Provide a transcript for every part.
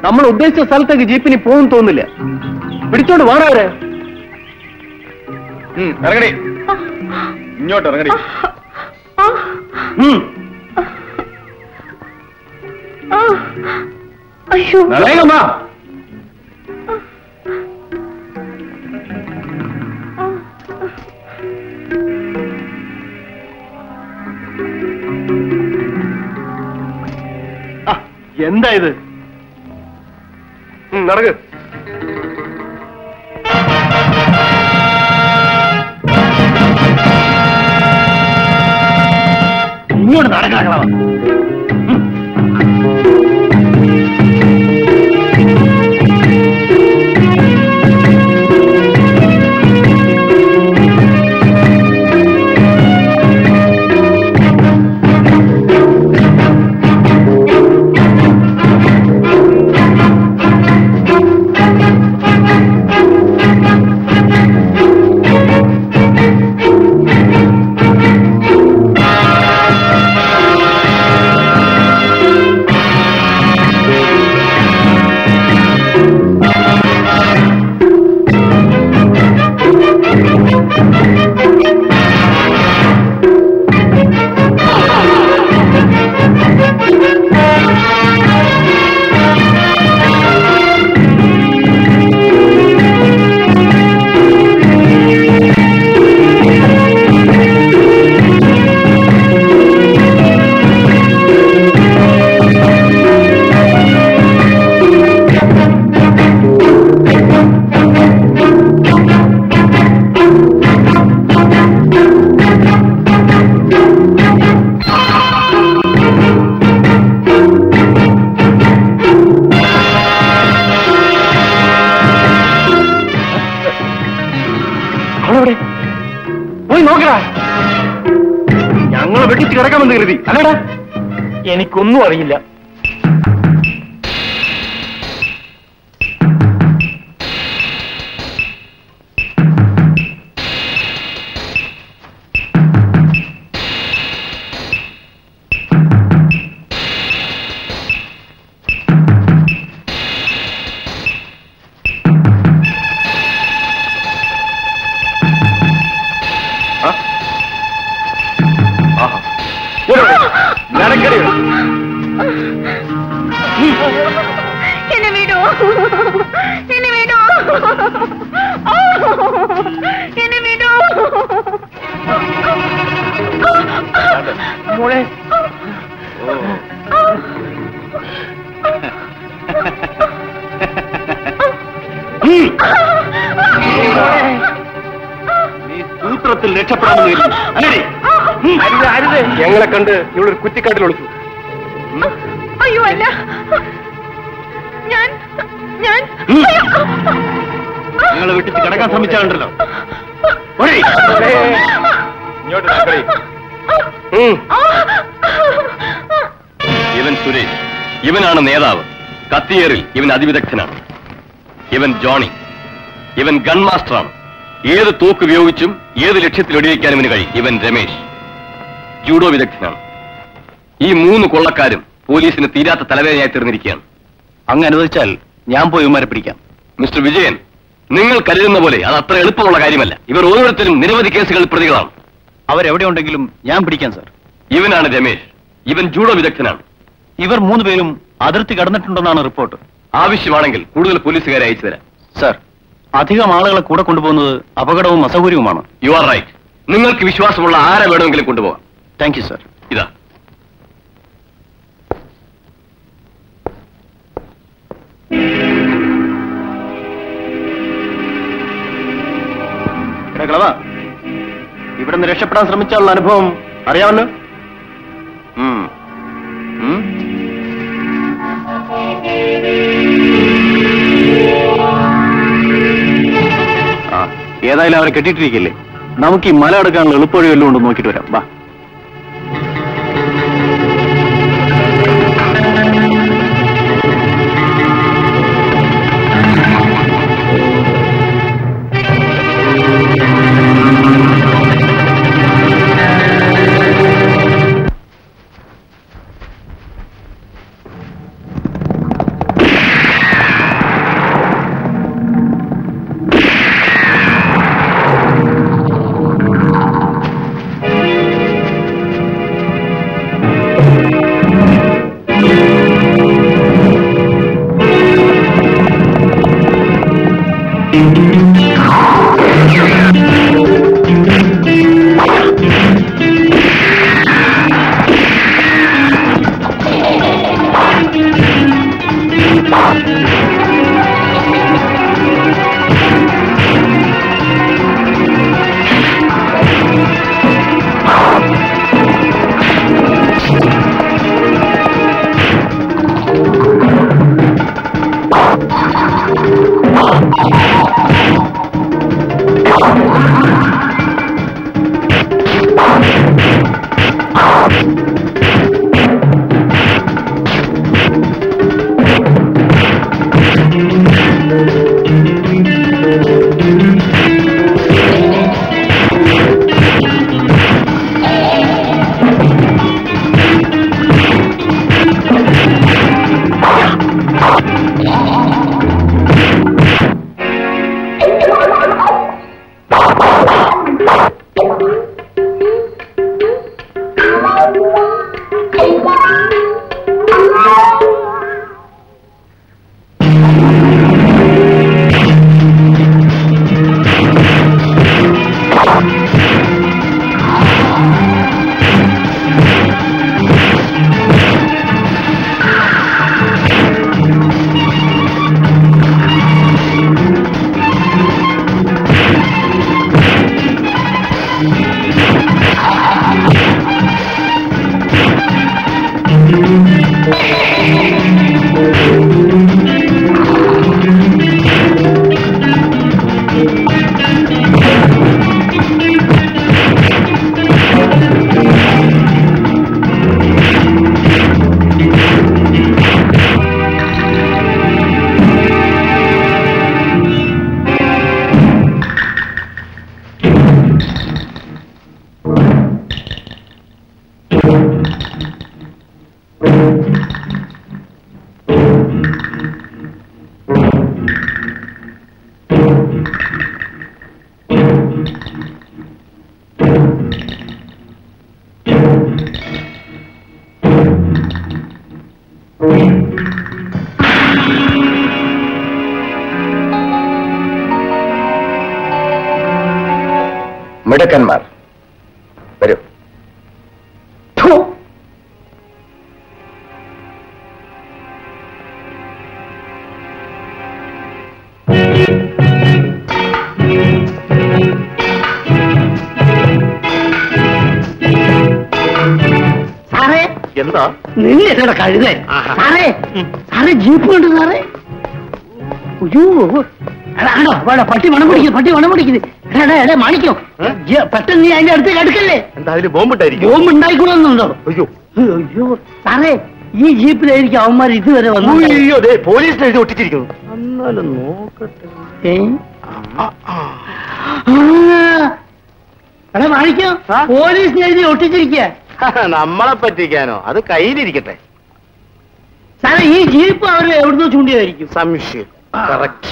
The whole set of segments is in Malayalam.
നമ്മൾ ഉദ്ദേശിച്ച സ്ഥലത്തേക്ക് ജീപ്പിനി പോകും തോന്നില്ല പിടിച്ചോണ്ട് വാടാവരെ ഇറങ്ങടി ഇങ്ങോട്ട് ഇറങ്ങടി അയ്യോ വേഗം വാ ആ, എന്താ ഇത് ഉം, നടക്ക് ഇങ്ങോട്ട് നടക്കാക്കളാ അവളെവിടെ പോയി നോക്കടാ ഞങ്ങളെ വെട്ടിച്ച് കിടക്കാമെന്ന് കരുതി അല്ലടാ എനിക്കൊന്നും അറിയില്ല നടക്കടി എന്നെ വിടൂ എന്നെ വിടൂ എന്നെ വിടൂ മോളെ നീ സൂത്രത്തിൽ രക്ഷപ്പെടാമെന്ന് കരുതി അല്ലേ അരുത് അരുത് ഞങ്ങളെ കണ്ട് ഇവളൊരു കുറ്റിക്കാട്ടിൽ ഒളിച്ചു അയ്യോ അല്ല ഞാൻ ഞാൻ ഉം. അയ്യോ. ഞങ്ങളെ വെട്ടിച്ച് കിടക്കാൻ ശ്രമിച്ചാണ്ടല്ലോ ഇങ്ങോട്ട് നടക്കടി ഇവൻ സുരേഷ് ഇവനാണ് നേതാവ് കത്തിയേറിൽ ഇവൻ അതിവിദഗ്ധനാണ് ഇവൻ ജോണി ഇവൻ ഗൺ മാസ്റ്ററാണ് ഏത് തോക്ക് ഉപയോഗിച്ചും ഏത് ലക്ഷ്യത്തിൽ വെടിവെക്കാൻ ഇവന് കഴിയും ഇവൻ രമേശ് ജൂഡോ വിദഗ്ധനാണ് ഈ മൂന്ന് കൊള്ളക്കാരും പോലീസിന് തീരാത്ത തലവേദനയായി തീർന്നിരിക്കുകയാണ് അങ്ങ് അനുവദിച്ചാൽ ഞാൻ പോയി ഇവന്മാരെ പിടിക്കാം മിസ്റ്റർ വിജയൻ നിങ്ങൾ കരുതുന്ന പോലെ അത് അത്ര എളുപ്പമുള്ള കാര്യമല്ല ഇവർ ഓരോരുത്തരും നിരവധി കേസുകളിൽ പ്രതികളാണ് അവരെവിടെ ഉണ്ടെങ്കിലും ഞാൻ പിടിക്കാം സാർ ഇവനാണ് രമേശ് ഇവൻ ജൂഡോ വിദഗ്ധനാണ് ഇവർ മൂന്ന് പേരും അതിർത്തി കടന്നിട്ടുണ്ടെന്നാണ് റിപ്പോർട്ട് ആവശ്യമാണെങ്കിൽ കൂടുതൽ പോലീസുകാരെ അയച്ചു തരാം സാർ അധികം ആളുകളെ കൂടെ കൊണ്ടുപോകുന്നത് അപകടവും അസൗകര്യവുമാണ് യു ആർ റൈറ്റ് നിങ്ങൾക്ക് വിശ്വാസമുള്ള ആരെ വേണമെങ്കിലും കൊണ്ടുപോകാം താങ്ക് യു സാർ ഇതാ കളവ ഇവിടെ നിന്ന് രക്ഷപ്പെടാൻ ശ്രമിച്ചാലുള്ള അനുഭവം അറിയാമല്ലോ ഉം. ഉം? ആ ഏതായാലും അവരെ കെട്ടിയിട്ടിരിക്കില്ലേ നമുക്ക് ഈ മല എടുക്കാനുള്ള എളുപ്പവഴി വല്ലതും ഉണ്ടോ നോക്കിയിട്ട് വരാം വാ മിടുക്കന്മാർ വരൂ സാറേ എന്താ നിന്നെ എത്ര കഴുതേ ആഹാ. സാറേ സാറേ ജീപ്പ് കണ്ടു സാറേ അയ്യോ എടാ, ആണോ വേണ്ട പട്ടി മണം പിടിക്കുന്നു പട്ടി മണം പിടിക്കുന്നു എടാ, എടാ, എടാ മാണിക്കോ ഏ? ജ- പെട്ടെന്ന് നീ അതിന്റെ അടുത്ത് അടുക്കല്ലേ എന്താ അതിന് ബോംബുണ്ടായിരിക്കും ബോംബ് ഉണ്ടായിക്കൊള്ളുന്നുണ്ടോ അയ്യോ അയ്യോ സാറേ ഈ ജീപ്പിലായിരിക്കും അവന്മാർ ഇതുവരെ വന്നു അയ്യോ അതെ പോലീസിന് എഴുതി ഒട്ടിച്ചിരിക്കുന്നു എന്നാലും നോക്കട്ടെ ഏ? ആ, ആ. ആ. എടാ മാണിക്കോ ആ? പോലീസിന് എഴുതി ഒട്ടിച്ചിരിക്കുക നമ്മളെ പറ്റിക്കാനോ അത് കയ്യിലിരിക്കട്ടെ സാറേ ഈ ജീപ്പ് അവർ എവിടുന്ന് ചൂണ്ടിയതായിരിക്കും സംശയം ആ. Correct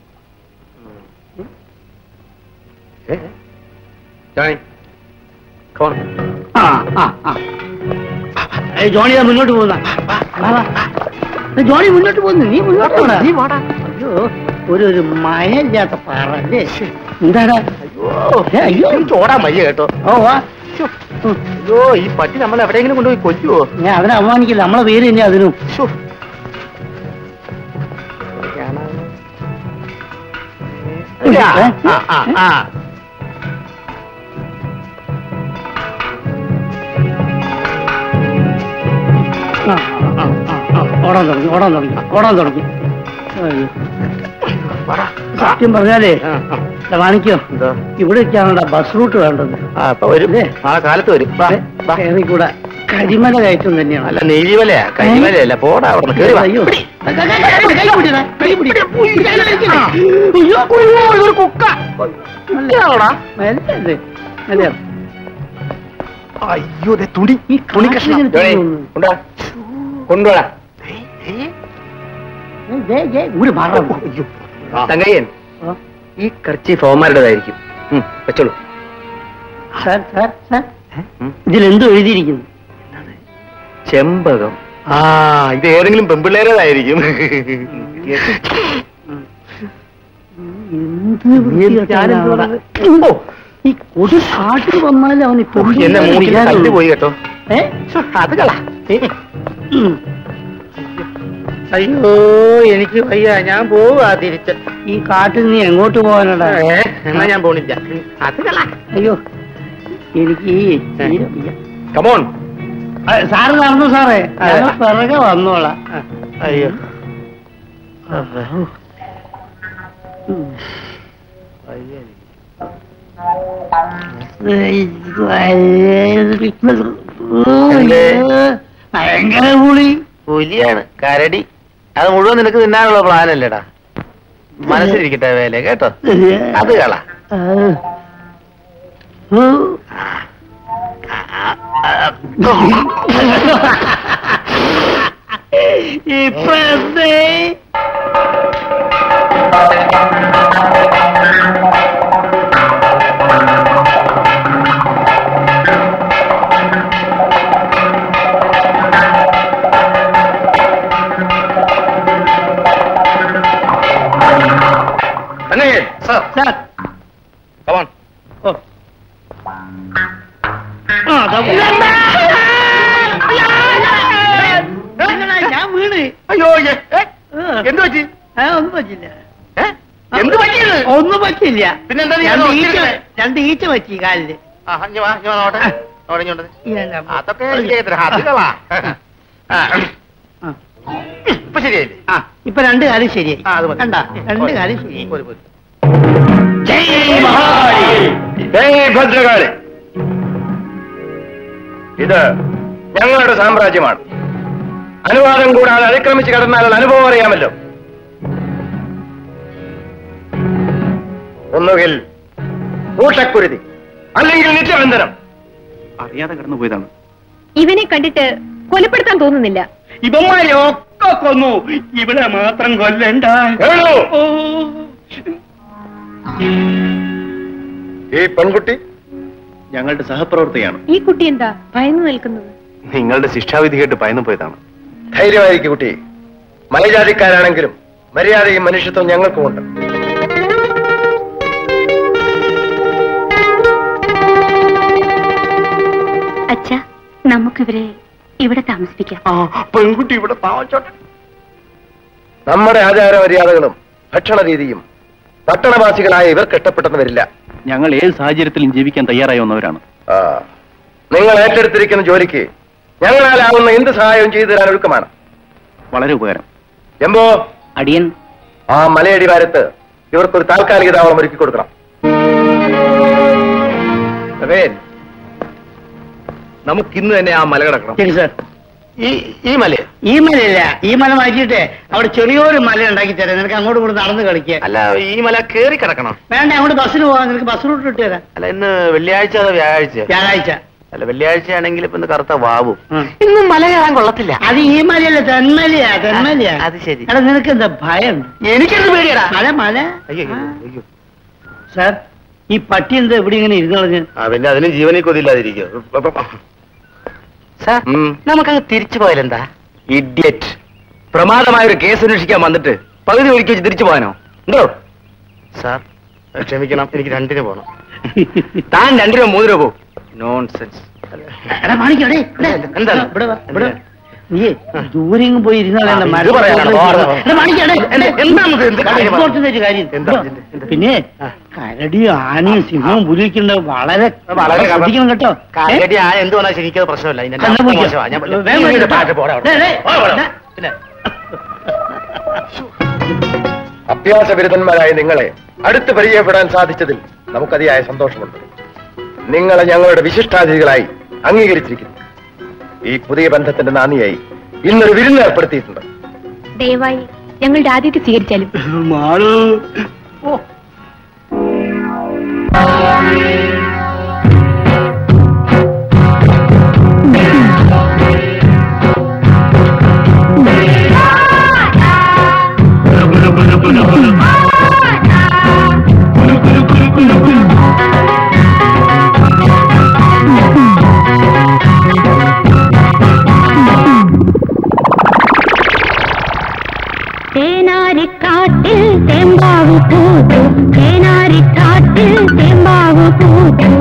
Johnny come on. ആ ആ ആ ഏ, ജോണി ദാ മുന്നോട്ട് പോകുന്ന വാ, വാ. ഏ, ജോണി മുന്നോട്ട് പോകുന്നു നീ മുന്നോട്ട് പോടാ. അയ്യോ ഒരു ഒരു മയമില്ലാത്ത പാറ അല്ലേ എന്താടാ ഏ, അയ്യോ എനിക്ക് ഓടാൻ വയ്യ കേട്ടോ ഓ വാ ഉം. അയ്യോ ഈ പട്ടി നമ്മൾ എവിടെയെങ്കിലും കൊണ്ടുപോയി കൊല്ലുവോ ഞാൻ അവനെ അവമാനിക്കില്ല നമ്മളെ പേര് തന്നെ അതിനും ശ്ശോ. ഏ? ആ, ആ, ആ. ആ, ആ, ആ, ആ. ഓടാൻ തുടങ്ങി ഓടാൻ തുടങ്ങി ഓടാൻ തുടങ്ങി അയ്യോ. വാടാ. സത്യം പറഞ്ഞാലേ ആ, ആ. ഇതാ കാണിക്കോ എന്താ ഇവിടേക്കാണ് ബസ് റൂട്ട് വേണ്ടത് ആ ഇപ്പൊ വരും ഇല്ലേ? നാളെ കാലത്ത് വരും വാ, വാ. കയറി കൂടെ കരിമല കയറ്റം തന്നെയാണ് അല്ല നെയ്തിമലയാ കരിമലയല്ല പോടാ അവിടെ കേറി വാ. അയ്യോ. പിടി. കൈ പിടിടാ, കൈ പിടി. അയ്യോ, അയ്യോ, ഇതൊരു കുക്ക. മെല്ലെ ഇത്. മെല്ലെ. അയ്യോ ദേ തുണി ഈ തുണി കഷ്ണം കാട്ടിലിങ്ങനെ ജോണി, തോന്നുന്നു. കൊണ്ടുവാ. കൊണ്ടുവാടാ ഏയ്, ഏയ്, ഏയ്, ഒരു മറ. അയ്യോ തങ്കയ്യൻ ആ. ഈ കർച്ചി ഫോമാരുടേതായിരിക്കും ഉം, വെച്ചോളൂ സാർ സാർ സാർ ഉം. ഇതിലെന്തോ എഴുതിയിരിക്കുന്നു ചെമ്പകം ആ ഇത് ഏതെങ്കിലും പെമ്പിള്ളേരതായിരിക്കും എന്ത് വൃത്തികെട്ടവനാണ്. ഓ, ഈ കൊതു കാട്ടിൽ വന്നാലും അവന് ഇപ്പൊ എന്നെ മൂക്കിൽ കല്ല് പോയി കേട്ടോ ഏ? ശ്ശോ, അത് കള ഉം. അയ്യോ എനിക്ക് വയ്യ ഞാൻ പോവാ തിരിച്ച് ഈ കാട്ടിൽ നീ എങ്ങോട്ട് പോകാനടാ ഏ, എന്നാ ഞാൻ പോണില്ല അത് കള അയ്യോ എനിക്ക് ഈ തീരെ വയ്യ. കമോൺ ആ, സാറ് നടന്നു സാറേ അതെ. ഞങ്ങൾ പിറകെ വന്നോളാം അയ്യോ ഉം. എന്തേ? ഭയങ്കര പുളി പുലിയാണ് കരടി അത് മുഴുവൻ നിനക്ക് തിന്നാനുള്ള പ്ലാൻ അല്ലേടാ മനസ്സിലിരിക്കട്ടെ വേല കേട്ടോ അത് കള ഇപ്പൊ എന്തേ തങ്കയ്യൻ സാർ സാർ കമോൺ ഓ ആ, ദാ പോ. നിങ്ങളാ, ഞാൻ വീണ് അയ്യോ ഏ, ഏ, ആ. എന്ത് പറ്റി ആ, ഒന്നും പറ്റില്ല ഏ? എന്ത് പറ്റിയത് ഒന്നും പറ്റില്ല പിന്നെന്താ നീ രണ്ട് അത് ഈച്ച ഒത്തിരി- രണ്ട് ഈച്ച പറ്റി കാലില് ആ, ഇഞ്ഞ് വാ, ഇഞ്ഞ് വാ, നോട്ടെ. നോട്ടെ, ഇഞ്ഞ് കൊണ്ടുവന്ന്. ഇതെല്ലാം പോ. അതൊക്കെ എനിക്ക് എത്ര അത് കളാ ആ, ആ. ഇപ്പൊ ശരിയായില്ലേ ആ ഇപ്പൊ രണ്ട് കാര്യം ശരിയായി ആ, അത് മതി. കണ്ട രണ്ട് കാര്യം ശരിയായി പോര്, പോര്. ഭദ്രകാളി ഇത് ഞങ്ങളുടെ സാമ്രാജ്യമാണ് അനുവാദം കൂടാതെ അതിക്രമിച്ച് കടന്നാൽ അനുഭവം അറിയാമല്ലോ ഒന്നുകിൽ കൂട്ടക്കുരുതി അല്ലെങ്കിൽ നിത്യബന്ധനം അറിയാതെ കടന്നു പോയതാണ് ഇവനെ കണ്ടിട്ട് കൊലപ്പെടുത്താൻ തോന്നുന്നില്ല ഇവന്മാരെ ഒക്കെ കൊന്നു ഇവിടെ മാത്രം കൊല്ലണ്ട കേളൂ ഓ ഈ പെൺകുട്ടി ഞങ്ങളുടെ സഹപ്രവർത്തകയാണ് ഈ കുട്ടി എന്താ ഭയന്നു നിൽക്കുന്നത് നിങ്ങളുടെ ശിക്ഷാവിധി കേട്ട് ഭയന്നു പോയതാണ് ധൈര്യമായിരിക്കും കുട്ടി മലജാതിക്കാരാണെങ്കിലും മര്യാദയും മനുഷ്യത്വം ഞങ്ങൾക്കുമുണ്ട് അച്ഛ നമുക്കിവരെ ഇവിടെ താമസിപ്പിക്കാം പെൺകുട്ടി ഇവിടെ താമസിച്ചോട്ടെ നമ്മുടെ ആചാര മര്യാദകളും ഭക്ഷണ രീതിയും പട്ടണവാസികളായ ഇവർക്ക് ഇഷ്ടപ്പെട്ടെന്ന് വരില്ല ഞങ്ങൾ ഏത് സാഹചര്യത്തിലും ജീവിക്കാൻ തയ്യാറായി വന്നവരാണ് ആ, നിങ്ങൾ ഏറ്റെടുത്തിരിക്കുന്ന ജോലിക്ക് ഞങ്ങളാലാവുന്ന എന്ത് സഹായവും ചെയ്തു തരാൻ ഒഴുക്കമാണ് വളരെ ഉപകാരം എമ്പോ അടിയൻ ആ മലയടിവാരത്ത് ഇവർക്കൊരു താൽക്കാലിക താവളം ഒരുക്കി കൊടുക്കണം നമുക്കിന്ന് തന്നെ ആ മല കിടക്കണം ശരി സാർ ഈ ഈ മലയോ ഈ മലയില്ല ഈ മല മാറ്റിയിട്ട് അവിടെ ചെറിയൊരു മല ഉണ്ടാക്കി തരാം നിനക്ക് അങ്ങോട്ട് കൂടെ നടന്ന് കളിക്കുക അല്ല ഈ മല കേറി കിടക്കണം വേണ്ട അങ്ങോട്ട് ബസ്സിന് പോകാം നിനക്ക് ബസ് റൂട്ട് ഇട്ട് തരാം അല്ല ഇന്ന് വെള്ളിയാഴ്ച അതോ വ്യാഴാഴ്ച വ്യാഴാഴ്ച അല്ല വെള്ളിയാഴ്ച ആണെങ്കിൽ ഇപ്പൊ ഇന്ന് കറുത്ത വാവും ഉം. ഇന്ന് മല കയറാൻ കൊള്ളത്തില്ല അത് ഈ മലയല്ല തെന്മലയാ തെന്മലയാ അത് ശരി. എടാ നിനക്ക് എന്താ ഭയം എനിക്കെന്ത് പേടിയടാ മല മല അയ്യോ ആ. അയ്യോ സാർ ഈ പട്ടി എന്താ ഇവിടെ ഇങ്ങനെ ഇരുന്ന് കളഞ്ഞ് ആ പിന്നെ അതിന് ജീവനിൽ കൊതില്ലാതിരിക്കും സാർ നമുക്കങ്ങ് തിരിച്ചു പോയാലെന്താ ഇഡിയറ്റ് പ്രമാദമായ ഒരു കേസ് അന്വേഷിക്കാൻ വന്നിട്ട് പകുതി ഒരിക്കൽ വെച്ച് തിരിച്ചു പോകാനോ എന്തോ സാർ ക്ഷമിക്കണം എനിക്ക് രണ്ടിന് പോകണം താൻ രണ്ടിനോ മൂന്നിനോ പോ നോൺസെൻസ് എടാ മാണിക്കോ ഡേ എന്താ? ഇവിടെ വാ, ഇവിടെ വാ. നീ ദൂരെ ഇങ്ങ് പോയി ഇരുന്നാലേ ആ, ഇത് പറയാനാണ് ഓർമ്മ. എന്താണിത്? എന്ത് കാര്യം പറ? കാര്യം എന്താ? എന്ത്? എന്ത്? പിന്നെ ആ. കരടിയും ആനയും സിംഹവും പുലിക്കുണ്ട് വളരെ വളരെ ശ്രദ്ധിക്കണം കേട്ടോ കാലടി ആ എന്ത് വന്നാൽ ശരിക്കും പ്രശ്നമില്ല ഇതിന്റെ എന്നാ പോയിക്കോ. മോശമാ. ഞാൻ വേഗം പോയിക്കോ. ഇതിന്റെ താഴെ പോടാ അവിടെ. ഡേ, ഡേ, ഓ, പോടാ. ഡേ. പിന്നെ അഭ്യാസ ബിരുദന്മാരായ നിങ്ങളെ അടുത്ത് പരിചയപ്പെടാൻ സാധിച്ചതിൽ നമുക്കതിയായ സന്തോഷമുണ്ട് നിങ്ങളെ ഞങ്ങളുടെ വിശിഷ്ടാതിഥികളായി അംഗീകരിച്ചിരിക്കുന്നു ഈ പുതിയ ബന്ധത്തിന്റെ നാന്ദിയായി ഇന്നൊരു വിരുന്ന് ഏർപ്പെടുത്തിയിട്ടുണ്ട് ദയവായി ഞങ്ങളുടെ ആദ്യത്തെ സ്വീകരിച്ചാലും മാളു ഓ തേനാരിക്കാട്ടിൽ തേമ്പാവു പൂത്തു തേനാരിക്കാട്ടിൽ തേമ്പാവു പൂത്തു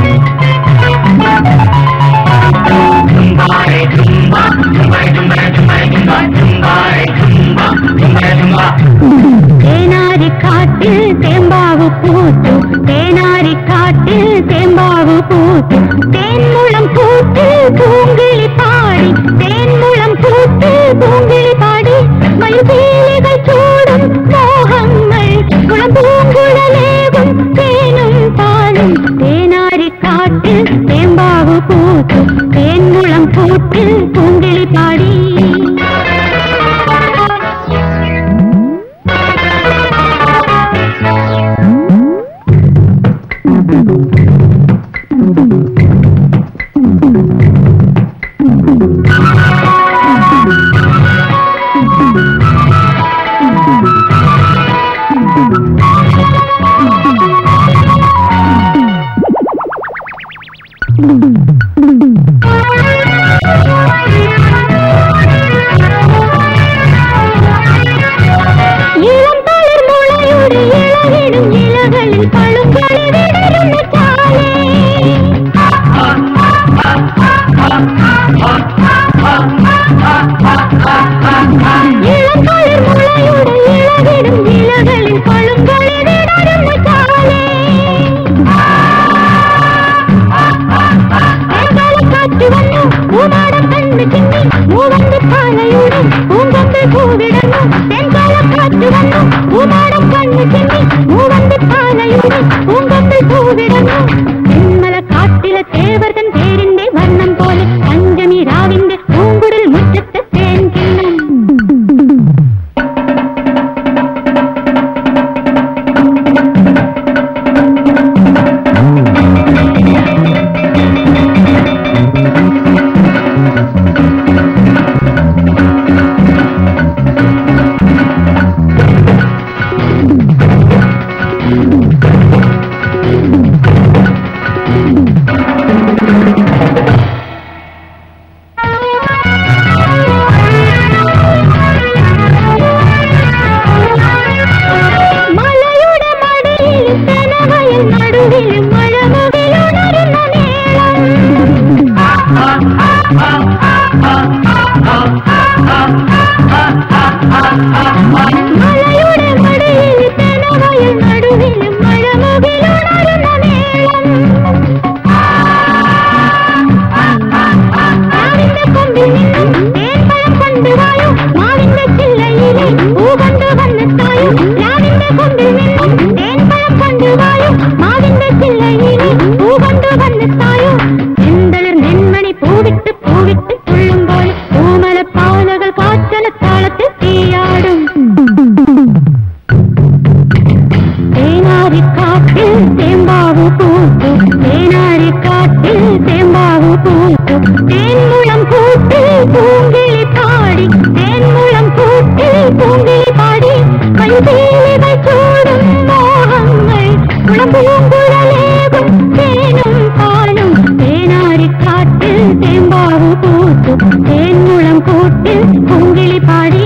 തേനാരിക്കാട്ടിൽ തേമ്പാവു പൂത്തു തേനാരിക്കാട്ടിൽ തേമ്പാവു പൂത്തു തേൻമുളം പൂത്ത് പൂങ്കിളി പാടി തേൻമുളം പൂത്ത് പൂങ്കിളി പാടി മയിൽപീലികൾ ചൂടും മോഹങ്ങൾ കുളം പൂങ്കുഴലേകും തേനും പാലും തേനാരിക്കാട്ടിൽ തേമ്പാവു പൂത്തു തേൻമുളം പൂത്ത് പൂങ്കിളി പാടി Thank you. മധുതീലികൾ ചൂടും മോഹങ്ങൾ കുളമ്പൂങ്കുഴലേകും തേനും പാലും തേനാരിക്കാട്ടിൽ തേമ്പാവു പൂത്തു തേൻമുളം കൂട്ടിൽ കുങ്കിളി പാടി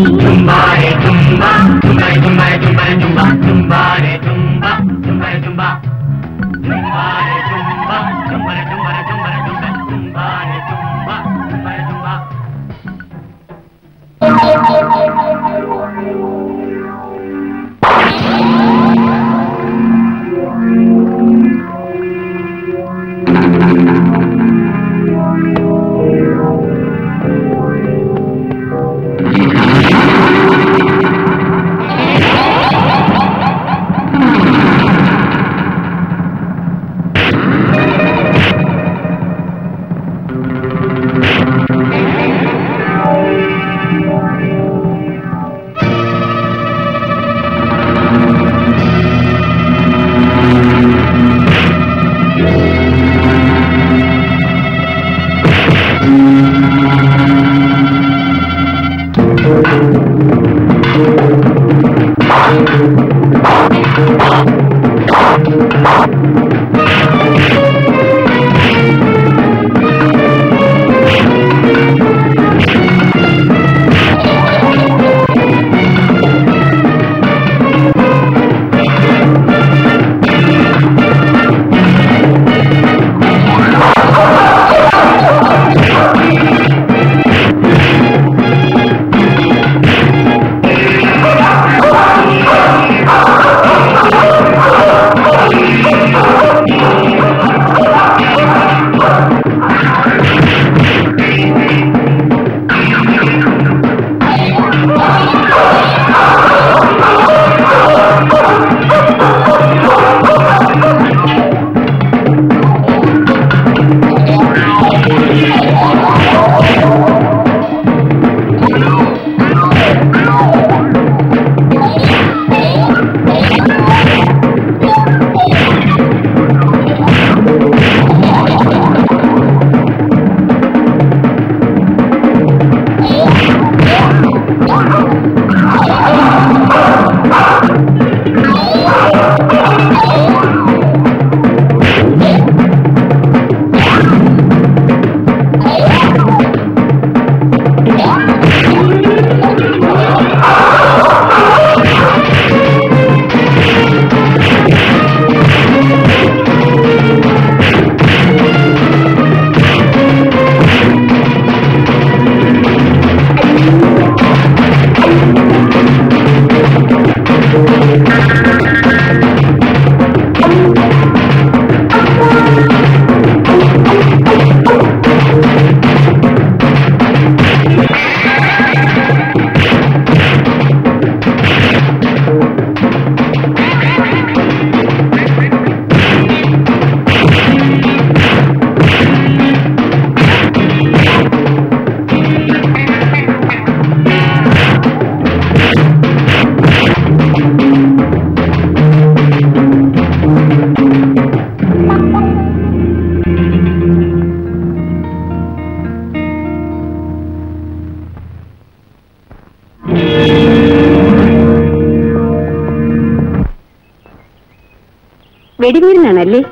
വെടിവീരനാണല്ലേ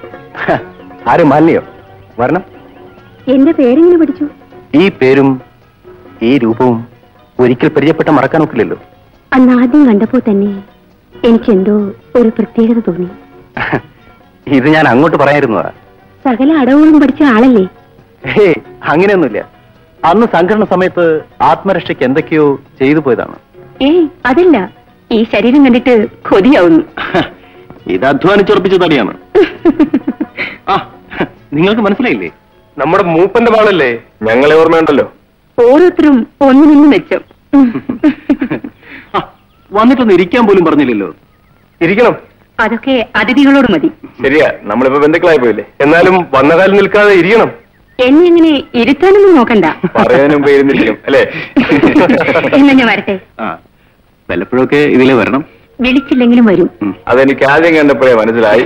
ആര് മാലിന്യോ വരണം എന്റെ പേരെങ്ങനെ പഠിച്ചു ഈ പേരും ഈ രൂപവും ഒരിക്കൽ പരിചയപ്പെട്ട മറക്കാൻ ഒക്കില്ലല്ലോ അന്ന് ആദ്യം കണ്ടപ്പോ തന്നെ എനിക്കെന്തോ ഒരു പ്രത്യേകത തോന്നി ഇത് ഞാൻ അങ്ങോട്ട് പറയായിരുന്നതാ സകല അടവുകളും പഠിച്ച ആളല്ലേ ഹേ അങ്ങനെയൊന്നുമില്ല അന്ന് സംഘടന സമയത്ത് ആത്മരക്ഷയ്ക്ക് എന്തൊക്കെയോ ചെയ്തു പോയതാണ് ഏയ് അതല്ല ഈ ശരീരം കണ്ടിട്ട് കൊതിയാവുന്നു ഇത് അധ്വാനിച്ചുറപ്പിച്ച തടിയാണ് ആ നിങ്ങൾക്ക് മനസ്സിലായില്ലേ നമ്മുടെ മൂപ്പന്റെ പാളല്ലേ ഞങ്ങളെ ഓർമ്മയുണ്ടല്ലോ ഓരോരുത്തരും ഒന്നിനൊന്ന് മെച്ചം ആ, വന്നിട്ടൊന്ന് ഇരിക്കാൻ പോലും പറഞ്ഞില്ലല്ലോ ഇരിക്കണം അതൊക്കെ അതിഥികളോട് മതി ശരിയാ നമ്മളിപ്പോ ബന്ധുക്കളായി പോയില്ലേ എന്നാലും വന്ന കാലം നിൽക്കാതെ ഇരിക്കണം എന്നെ അങ്ങനെ ഇരുത്താനൊന്നും നോക്കണ്ട പറയാനും പേരുന്നിരിക്കും അല്ലേ എന്നാ ഞാൻ വരട്ടെ ആ വല്ലപ്പോഴൊക്കെ ഇതിലേ വരണം വിളിച്ചില്ലെങ്കിലും വരും ഉം. അതെനിക്ക് ആദ്യം കണ്ടപ്പോഴേ മനസ്സിലായി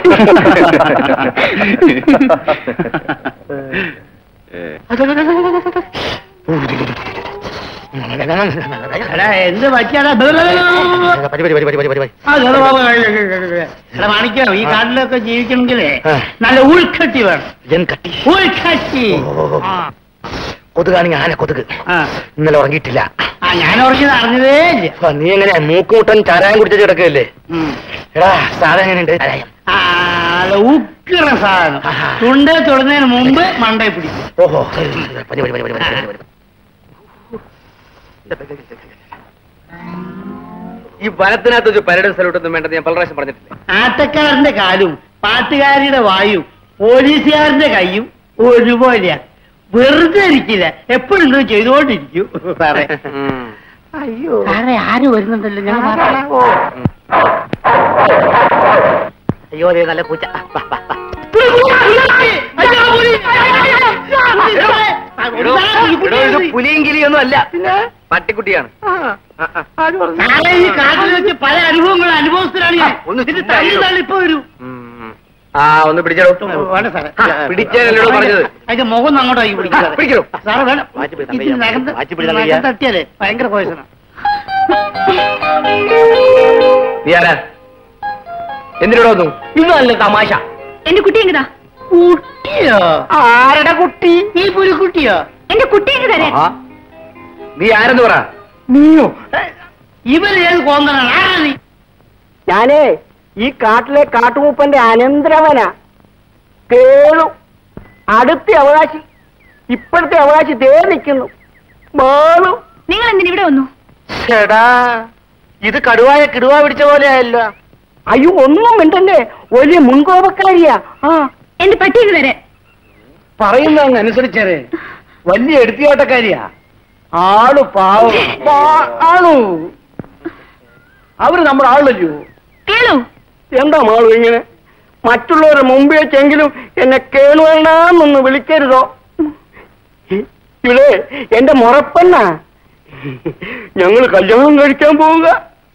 ഏ, എടാ എന്ത് പറ്റിയാടാ പരിപാടി പരിപാടി പരിപാടി പരിപാടി ആ, ചെറു ബാബു, എടാ മാണിക്കോ ഈ കാട്ടിലൊക്കെ ജീവിക്കണമെങ്കിലേ ആ. നല്ല ഉൾക്കട്ടി വേണം ജൻ കട്ടി ഉൾക്കട്ടി ഓ. ആ. കൊതുകാണെങ്കിൽ ആന കൊതുക് ആ. ഇന്നലെ ഉറങ്ങിയിട്ടില്ല ആ ഞാൻ ഉറങ്ങിയത് അറിഞ്ഞതേ ഇല്ല അപ്പൊ നീ എങ്ങനെയാ മൂക്കുമുട്ടൻ ചാരായം കുടിച്ചു കിടക്കല്ലേ ഉം. എടാ സാധനം എങ്ങനെയുണ്ട് ചാരായം ആ, അത് ഉക്കിറ സാധനം ആഹാ. ചുണ്ടേ തൊടുന്നതിന് മുമ്പ് മണ്ടേ പിടിക്കും ഓഹോ പനി പനി പനി പനി പനി പനി ഈ വനത്തിനകത്ത് ഒരു പരേഡ് സല്യൂട്ടൊന്നും വേണ്ടെന്ന് ഞാൻ പല പ്രാവശ്യം പറഞ്ഞിട്ടില്ലേ ആട്ടക്കാരന്റെ കാലും പാട്ടുകാരിയുടെ വായും പോലീസുകാരന്റെ കൈയും ഒരുപോലെയാ വെറുതെ ഇരിക്കില്ല എപ്പോഴും ഇത് ചെയ്തുകൊണ്ടിരിക്കും സാറേ അയ്യോ സാറേ ആര് വരുന്നുണ്ടല്ലോ ഞാൻ അയ്യോ അതെ നല്ല പൂച്ച വാ, വാ, വാ. എടോ, എടോ, ഇത് പുലിയും കിലിയൊന്നും അല്ല പട്ടിക്കുട്ടിയാണ് സാറേ ഈ കാട്ടിൽ വെച്ച് പല അനുഭവങ്ങളും അനുഭവത്തിലാണ് ഞാൻ ഒന്ന് ഇതിന്റെ തള്ളി തള്ളി ഇപ്പൊ വരൂ ഉം. ആ ഒന്ന് പിടിച്ചോ വേണ്ട സാറേ പിടിച്ചാലല്ലോ പറഞ്ഞത് അതിന്റെ മുഖം ഒന്ന് അങ്ങോട്ടാക്കി പിടിക്കും സാറേ. പിടിക്കണോ? സാറേ വേണം മാറ്റി പിടിക്കാൻ ഇത് വയ്യ. നഖം- മാറ്റി പിടിക്കാൻ നഖം വയ്യ. തട്ടിയാലേ ഭയങ്കര പോയസനാ നീ ആരാ എന്തിനോട് വന്നു ഇന്നല്ല തമാശ എന്റെ കുട്ടി എങ്ങതാ കുട്ടിയോ ആരുടെ കുട്ടി നീ പുലിക്കുട്ടിയോ എന്റെ കുട്ടി എങ്ങ് തരാൻ ആഹാ. നീ ആരെന്ന് പറ നീയോ ഇവൻ ഏത് കോന്തനാണ് ആരാ നീ ഞാനേ ഈ കാട്ടിലെ കാട്ടുമൂപ്പന്റെ അനന്തരവനാ കേളു അടുത്ത അവകാശി ഇപ്പോഴത്തെ അവകാശി ദേ നിൽക്കുന്നു ബാളു നിങ്ങൾ എന്തിനാ ഇവിടെ വന്നു ചേടാ ഇത് കടുവായ കിടുവ പിടിച്ച പോലെ ആയല്ലോ അയ്യോ ഒന്നും മിണ്ടല്ലേ വലിയ മുൻകോപക്കാരിയാ ആ എന്റെ പട്ടി എങ്ങ് തരാൻ പറയുന്നതങ്ങ് അനുസരിച്ചേ വലിയ എടുത്തിയോട്ടക്കാരിയാ ആള് പാവം പാ- ആളു അവര് നമ്മുടെ ആളല്ലോ കേളു എന്താ മാളു ഇങ്ങനെ മറ്റുള്ളവരുടെ മുമ്പ് വെച്ചെങ്കിലും എന്നെ കേളുവേണ്ടെന്നൊന്ന് വിളിക്കരുതോ ഇവിടെ എന്റെ മുറപ്പെണ്ണ ഞങ്ങൾ കല്യാണം കഴിക്കാൻ പോവുക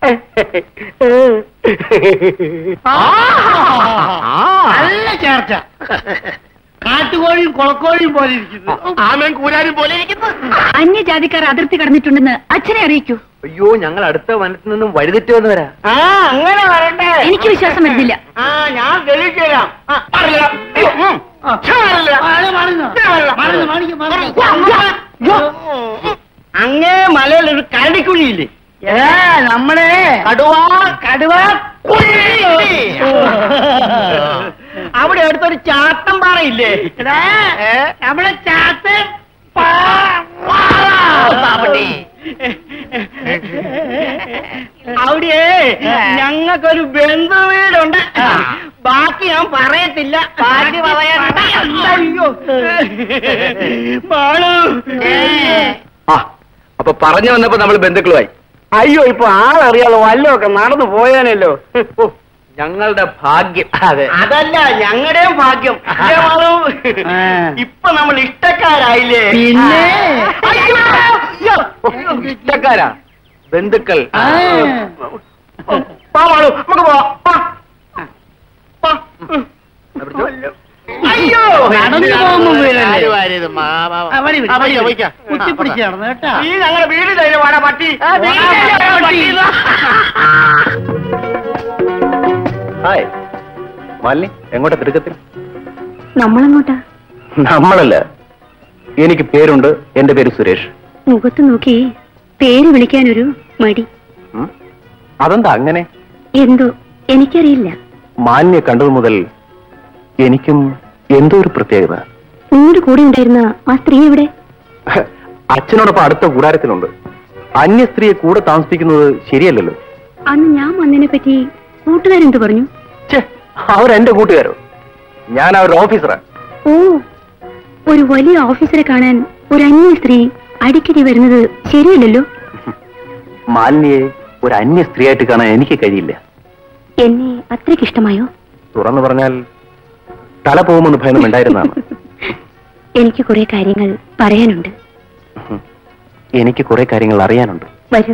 നല്ല ചേർച്ച കാട്ടുകോഴിയും കുളക്കോഴിയും പോലെ ഇരിക്കുന്നു ആമയും കൂരാനും പോലെ ഇരിക്കുന്നു അന്യജാതിക്കാർ അതിർത്തി കടന്നിട്ടുണ്ടെന്ന് അച്ഛനെ അറിയിക്കൂ അയ്യോ ഞങ്ങൾ അടുത്ത വനത്തിൽ നിന്നും വഴിതെറ്റി വന്നവരാ ആ അങ്ങനെ വരട്ടെ എനിക്ക് വിശ്വാസം വരുന്നില്ല ആ ഞാൻ തെളിയിച്ചു തരാം ആ, അറിയില്ല. ഉം. ആ, അറിയില്ല. ആള് മാറുന്നു. അറിയില്ല. മാറുന്നു, മാണിക്ക് മാറുന്നു. അയ്യോ. അങ്ങേ മലയിൽ ഒരു കരടിക്കുഴിയില്ലേ ഏ നമ്മുടെ കടുവ കടുവ കുഴി. അവിടെ അടുത്തൊരു ചാത്തം പാറയില്ലേ എടാ, ഏ? നമ്മുടെ ചാത്തൻ അവിടെ ഞങ്ങൾക്കൊരു ബന്ധുവീടുണ്ട് ബാക്കി ഞാൻ പറയത്തില്ല ബാക്കി പറയണ്ട അയ്യോ മാളു ആ അപ്പൊ പറഞ്ഞു വന്നപ്പോ നമ്മൾ ബന്ധുക്കളുമായി അയ്യോ ഇപ്പൊ ആളറിയാലോ വല്ലതൊക്കെ നടന്നു പോയാനല്ലോ ഓ, ഞങ്ങളുടെ ഭാഗ്യം അതെ അതല്ല ഞങ്ങളുടെയും ഭാഗ്യം അല്ലേ മാളു? ആ. ഇപ്പൊ നമ്മൾ ഇഷ്ടക്കാരായില്ലേ പിന്നെ? അയ്യോ, അയ്യോ. ഓ, ഇഷ്ടക്കാരാ ബന്ധുക്കൾ ആ. വാ മാളു നമുക്ക് പോവാം വാ. വാ. അയ്യോ നടന്നു പോകുമ്പോ വീഴല്ലേ? ആര് വാരിയത്? മാ, മാ, മാ. ആ, വരി, വരി, ആ, വരി, വയ്ക്കാം, വരി. വയ്ക്കാം. കുത്തിപ്പിടിച്ച് നടന്നു കേട്ടാ നീ ഞങ്ങളുടെ വീട് തരും വാടാ പട്ടി ഹായ് മാലിനി എങ്ങോട്ടാ തിടുക്കത്തിൽ നമ്മളങ്ങോട്ടാ നമ്മളല്ല എനിക്ക് പേരുണ്ട് എന്റെ പേര് സുരേഷ് മുഖത്ത് നോക്കി പേര് വിളിക്കാനൊരു മടി ഉം? അതെന്താ അങ്ങനെ എന്തോ എനിക്കറിയില്ല മാലിന്യെ കണ്ടതു മുതൽ എനിക്കും എന്തോ ഒരു പ്രത്യേകത നിങ്ങളുടെ കൂടെ ഉണ്ടായിരുന്ന ആ സ്ത്രീ എവിടെ അച്ഛനോടൊപ്പം അടുത്ത കൂടാരത്തിലുണ്ട് അന്യ സ്ത്രീയെ കൂടെ താമസിപ്പിക്കുന്നത് ശരിയല്ലല്ലോ അന്ന് ഞാൻ വന്നതിനെ പറ്റി കൂട്ടുകാരെന്ത് പറഞ്ഞു ഛേ അവരെന്റെ കൂട്ടുകാരോ ഞാൻ അവരുടെ ഓഫീസറാ ഓ ഒരു വലിയ ഓഫീസറെ കാണാൻ ഒരു അന്യ സ്ത്രീ അടിക്കടി വരുന്നത് ശരിയല്ലല്ലോ മാലിന്യെ ഒരു അന്യ സ്ത്രീയായിട്ട് കാണാൻ എനിക്ക് കഴിയില്ല എന്നെ അത്രയ്ക്ക് ഇഷ്ടമായോ തുറന്നു പറഞ്ഞാൽ തല പോകുമെന്ന് ഭയം ഉണ്ടായിരുന്നതാണ് എനിക്ക് കുറെ കാര്യങ്ങൾ പറയാനുണ്ട് എനിക്ക് കുറെ കാര്യങ്ങൾ അറിയാനുണ്ട് വരൂ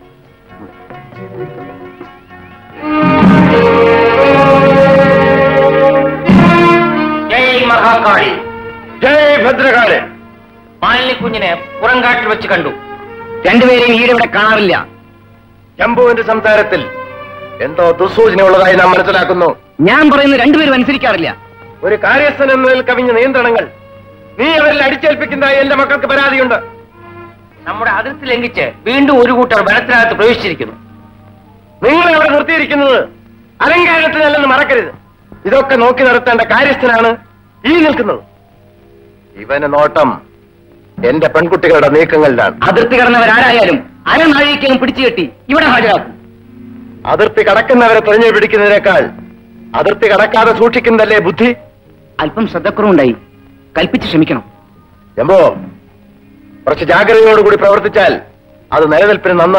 ജയ് മഹാകാളി ജയ് ഭദ്രകാളി മാലിന്യ കുഞ്ഞിനെ പുറങ്കാട്ടിൽ വെച്ച് കണ്ടു രണ്ടുപേരെയും ഈടെ ഇവിടെ കാണാറില്ല ജംബുവിന്റെ സംസാരത്തിൽ എന്തോ ദുസൂചന ഉള്ളതായി നാം മനസ്സിലാക്കുന്നു ഞാൻ പറയുന്നത് രണ്ടുപേരും അനുസരിക്കാറില്ല ഒരു കാര്യസ്ഥൻ എന്നതിൽ കവിഞ്ഞ നിയന്ത്രണങ്ങൾ നീ അവരിൽ അടിച്ചേൽപ്പിക്കുന്നതായി എന്റെ മക്കൾക്ക് പരാതിയുണ്ട് നമ്മുടെ അതിർത്തി ലംഘിച്ച് വീണ്ടും ഒരു കൂട്ടർ വനത്തിനകത്ത് പ്രവേശിച്ചിരിക്കുന്നു നിങ്ങൾ അവിടെ നിർത്തിയിരിക്കുന്നത് അലങ്കാരത്തിനല്ലെന്ന് മറക്കരുത് ഇതൊക്കെ നോക്കി നടത്തേണ്ട കാര്യസ്ഥനാണ് ഈ നിൽക്കുന്നത് ഇവന് നോട്ടം എന്റെ പെൺകുട്ടികളുടെ നീക്കങ്ങളിലാണ് അതിർത്തി കടന്നവരാരായാലും അരനാഴികയ്ക്കകം പിടിച്ചു കെട്ടി ഇവിടെ ഹാജരാക്കും അതിർത്തി കടക്കുന്നവരെ തെരഞ്ഞു പിടിക്കുന്നതിനേക്കാൾ അതിർത്തി കടക്കാതെ സൂക്ഷിക്കുന്നതല്ലേ ബുദ്ധി അല്പം ശ്രദ്ധക്കുറവുണ്ടായി കൽപ്പിച്ച് ക്ഷമിക്കണം ജമ്പോ കുറച്ച് ജാഗ്രതയോടുകൂടി പ്രവർത്തിച്ചാൽ അത് നിലനിൽപ്പിന് നന്ന്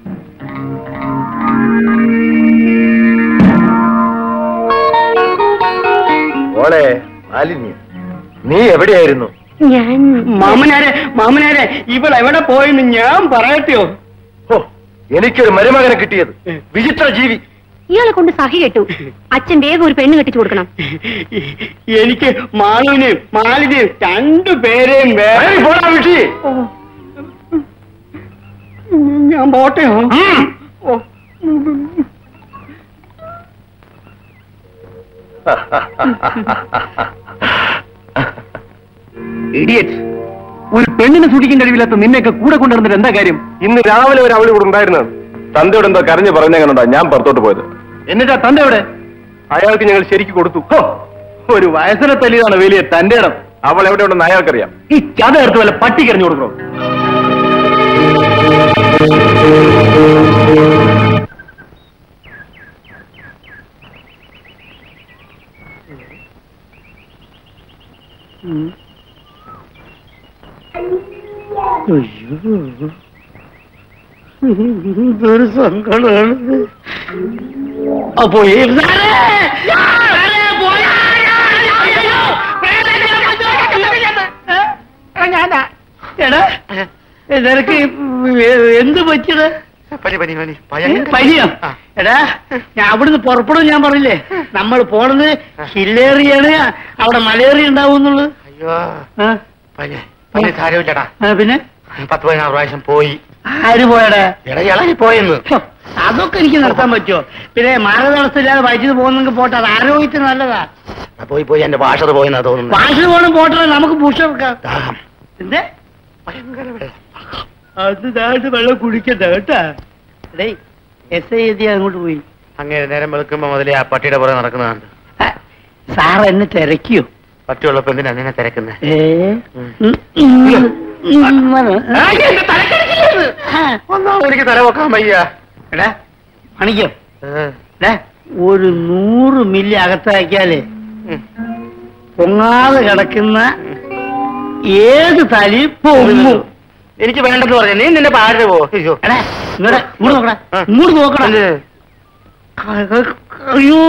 മോളെ മാലിന്യ നീ എവിടെയായിരുന്നു ഞാൻ മാമനാരെ മാമനാരെ ഇവൾ എവിടെ പോയെന്ന് ഞാൻ പറയട്ടെയോ ഓ എനിക്കൊരു മരുമകനെ കിട്ടിയത് വിചിത്ര ജീവി ഇയാളെ കൊണ്ട് സഹി കെട്ടു അച്ഛൻ വേഗം ഒരു പെണ്ണ് കെട്ടിച്ചു കൊടുക്കണം എനിക്ക് മാളുവിനെയും മാലിനെയും രണ്ടു പേരെയും വേ- ഏയ്, പോടാ വിഷി ഞാൻ പോട്ടെയോ ഓ. ഇഡിയറ്റ് ഒരു പെണ്ണിനെ സൂക്ഷിക്കാൻ കഴിവില്ലാത്ത നിന്നെയൊക്കെ കൂടെ കൊണ്ടുവന്നിട്ട് എന്താ കാര്യം ഇന്ന് രാവിലെ ഒരു അവളി കൂടെ ഉണ്ടായിരുന്നു തന്തയോട് എന്തോ കരഞ്ഞു പറഞ്ഞെങ്ങനുണ്ടാ ഞാൻ പുറത്തോട്ട് പോയത് എന്നിട്ടാ തന്റെ എവിടെ അയാൾക്ക് ഞങ്ങൾ ശരിക്ക് കൊടുത്തു ഹോ, ഒരു വയസ്സിനെ തല്ലിയതാണ് വലിയ തന്റെ ഇടം അവൾ എവിടെ ഉണ്ടെന്ന് അയാൾക്കറിയാം ഈ ചത എടുത്ത് വല്ല പട്ടി കരഞ്ഞു കൊടുക്കണോ എന്തൊരു സങ്കടമാണ് അപ്പോ ഈ- സാറേ! സാറേ, പോയാ! ഞാനാ. എടാ നിനക്ക് എന്ത് പറ്റിയത് പനി പനി പനി പനിയോ എടാ ഞാൻ അവിടുന്ന് പുറപ്പെടും ഞാൻ പറഞ്ഞില്ലേ നമ്മൾ പോണത് ഹില്ലേറിയാണ് അവിടെ മലേറിയ ഉണ്ടാവും എന്നുള്ളത് അയ്യോ ആ? പനി പനി സാരമില്ലടാ ആ, പിന്നെ പത്ത് പതിനാറ് പ്രാവശ്യം പോയി ആര് പോയടാ എടാ ഇളകി പോയെന്ന് ഹോ, അതൊക്കെ എനിക്ക് നിർത്താൻ പറ്റുമോ പിന്നെ മാർഗതടസ്സമില്ലാതെ വൈദ്യുതി പോകുന്നെങ്കിൽ പോട്ടെ അത് ആരോഗ്യത്തിന് നല്ലതാ ആ, പോയി പോയി എന്റെ ഭാഷ പോയെന്നാ തോന്നുന്നു വാശി പോകണം പോട്ടെ നമുക്ക് പുഷ് എടുക്കാം ദാഹം. എന്തേ ഭയങ്കര വെള്ളം. അത് ദാണ്ട് വെള്ളം കുടിക്കണ്ട കേട്ടാ ഡേയ് എസ് ഐ എത്തി അങ്ങോട്ട് പോയി അങ്ങനെ നേരം വെളുക്കുമ്പോ മുതലേ ആ പട്ടിയുടെ പുറകെ നടക്കുന്നതാണ് ആ, സാർ എന്നെ തിരക്കിയോ പട്ടിയുള്ളപ്പോ എന്തിനാ നിന്നെ തിരക്കുന്നത് ഏ ഉം, ഉം, ഉം, വന്ന്. ആ, ഒന്നാമത് എനിക്ക് തല വെക്കാൻ വയ്യ എടാ മണിക്കോ ഏ, എടാ ഒരു നൂറ് മില്ലി അകത്താക്കിയാലേ ഉം. പൊങ്ങാതെ കിടക്കുന്ന ഏത് തലി പൊങ്ങും എനിക്ക് വേണ്ടെന്ന് പറഞ്ഞു നീ നിന്റെ പാടിന് പോ അയ്യോ എടാ ഇങ്ങോട്ട് ഇങ്ങോട്ട് നോക്കടാ ആ. ഇങ്ങോട്ട് നോക്കടാ എന്ത്? അയ്യോ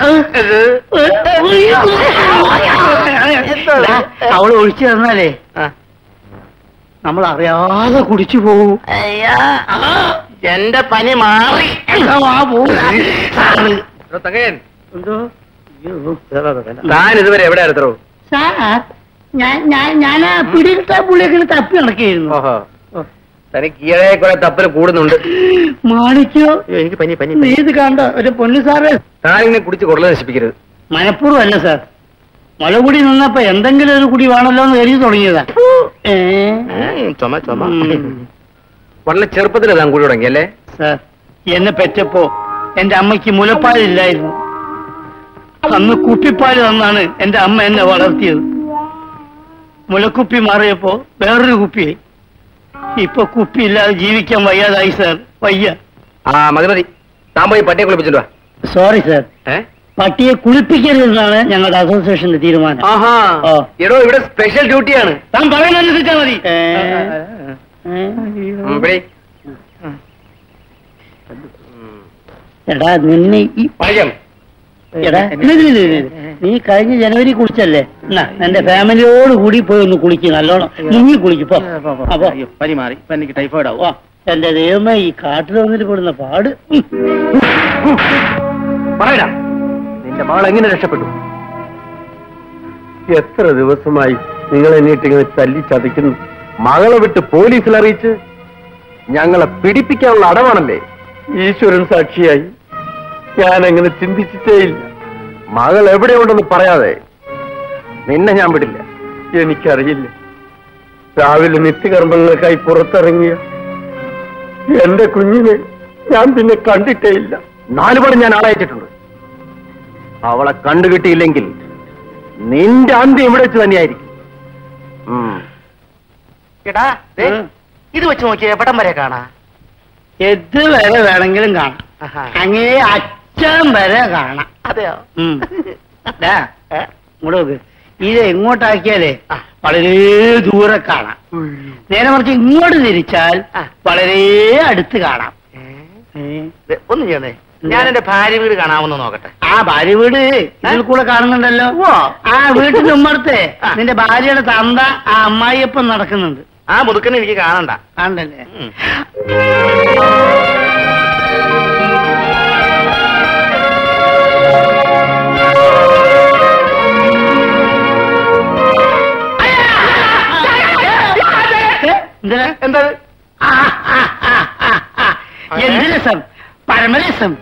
എടാ, അവള് ഒഴിച്ചു തന്നാലേ ആ. നമ്മൾ അറിയാതെ കുടിച്ചു പോകും എന്റെ പനി മാറി എന്നാ വാ, പോവും. തങ്ങയൻ എന്തോ അയ്യോ. താൻ ഇതുവരെ എവിടെ എടുത്തോ സാർ ഞാൻ ഞാൻ ഞാൻ ആ പിടികിട്ട പുള്ളിയൊക്കെ തപ്പി നടക്കുകയായിരുന്നു ഓഹോ തനിക്ക് ഈയിടെ കുറെ തപ്പല് കൂടുന്നുണ്ട് മാണിക്കോ അയ്യോ, എനിക്ക് പനി പനി നീ ഇത് കണ്ടോ ഒരു പൊന്നു സാറേ താൻ ഇങ്ങനെ കുടിച്ച് കുറല നശിപ്പിക്കരുത് മനഃപൂർവ്വം അല്ല സാർ മുലകുടി നിന്നപ്പോ എന്തെങ്കിലും ഒരു കുടി വേണമല്ലോ എന്ന് കരുതി തുടങ്ങിയതാ ഏ? ചുമ ചുമ ഉം. വളരെ ചെറുപ്പത്തിൽ താൻ കൂടി തുടങ്ങി അല്ലേ സാർ എന്നെ പെറ്റപ്പോ എന്റെ അമ്മയ്ക്ക് മുലപ്പാലില്ലായിരുന്നു അന്ന് കുപ്പിപ്പാല് തന്നാണ് എന്റെ അമ്മ എന്നെ വളർത്തിയത് മുലക്കുപ്പി മാറിയപ്പോ വേറൊരു കുപ്പിയായി ഇപ്പൊ കുപ്പി ഇല്ലാതെ ജീവിക്കാൻ വയ്യാതായി സാർ വയ്യ ആ മതി മതി താൻ പോയി പട്ടിയെ കുളിപ്പിച്ചിട്ട് വാ സോറി സാർ ഏ പട്ടിയെ കുളിപ്പിക്കരുതെന്നാണ് ഞങ്ങളുടെ അസോസിയേഷന്റെ തീരുമാനം ആഹാ ഓ. എടോ ഇവിടെ സ്പെഷ്യൽ ഡ്യൂട്ടിയാണ് താൻ പറയുന്നതനുസരിച്ചാ മതി ഏ? ഉം, പിടി. എടാ നിന്നെ ഈ പഴം എടാ ഇല്ല, ഇല്ല, ഇല്ല, ഇല്ല. നീ കഴിഞ്ഞ ജനുവരി കുളിച്ചല്ലേ എന്നാ എന്റെ ഫാമിലിയോട് കൂടി പോയി ഒന്ന് കുളിക്ക് നല്ലോണം മുങ്ങി കുളിക്കപ്പോ അപ്പൊ പനി മാറി ഇപ്പൊ എനിക്ക് ടൈഫോയിഡ് ആവും വാ എന്റെ ദൈവമേ ഈ കാട്ടിൽ വന്നിട്ട് പെടുന്ന പാട് പറയടാ നിന്റെ മകൾ എങ്ങനെ രക്ഷപ്പെട്ടു എത്ര ദിവസമായി നിങ്ങൾ എന്നിട്ട് ഇങ്ങനെ തല്ലി ചതയ്ക്കുന്നു മകളെ വിട്ട് പോലീസിൽ അറിയിച്ച് ഞങ്ങളെ പിടിപ്പിക്കാനുള്ള അടവാണല്ലേ ഈശ്വരൻ സാക്ഷിയായി ഞാൻ അങ്ങനെ ചിന്തിച്ചിട്ടേയില്ല മകൾ എവിടെയുണ്ടെന്ന് പറയാതെ നിന്നെ ഞാൻ വിടില്ല എനിക്കറിയില്ല രാവിലെ നിത്യകർമ്മങ്ങൾക്കായി പുറത്തിറങ്ങിയ എന്റെ കുഞ്ഞിനെ ഞാൻ പിന്നെ കണ്ടിട്ടേയില്ല നാലുപാട് ഞാൻ ആളയച്ചിട്ടുണ്ട് അവളെ കണ്ടുകിട്ടിയില്ലെങ്കിൽ നിന്റെ അന്ത്യം ഇവിടെ വെച്ച് തന്നെയായിരിക്കും ഉം. എടാ ദേ, ഉം. ഇത് വെച്ച് നോക്കിയ എവിടം വരെ കാണാ എത് വരെ വേണമെങ്കിലും കാണാം ആഹാ. അങ്ങേ അച്ഛൻ വരെ കാണാം അതെയോ ഉം. ദാ, ഏ? ഇങ്ങോട്ട് നോക്ക് ഇത് എങ്ങോട്ടാക്കിയാലേ ആ. വളരെ ദൂരെ കാണാം നേരെ മറിച്ച് ഇങ്ങോട്ട് തിരിച്ചാൽ ആ. വളരെ അടുത്ത് കാണാം ഏ? ദേ, ഒന്ന് ചെയ്യണേ ഞാൻ എന്റെ ഭാര്യ വീട് കാണാമെന്ന് നോക്കട്ടെ ആ ഭാര്യ വീട് ഇതിൽ കൂടെ കാണുന്നുണ്ടല്ലോ ആ വീട്ടിന്റെ ഉമ്മർത്തെ ആ. നിന്റെ ഭാര്യയുടെ തന്ത ആ അമ്മായിയപ്പം നടക്കുന്നുണ്ട് ആ മുതുക്കനെ എനിക്ക് കാണണ്ട കാണണ്ടല്ലേ ഉം. എന്തിനാ എന്താ ആ, ആ, ആ, ആ, ആ. എന്ത് രസം പരമരസം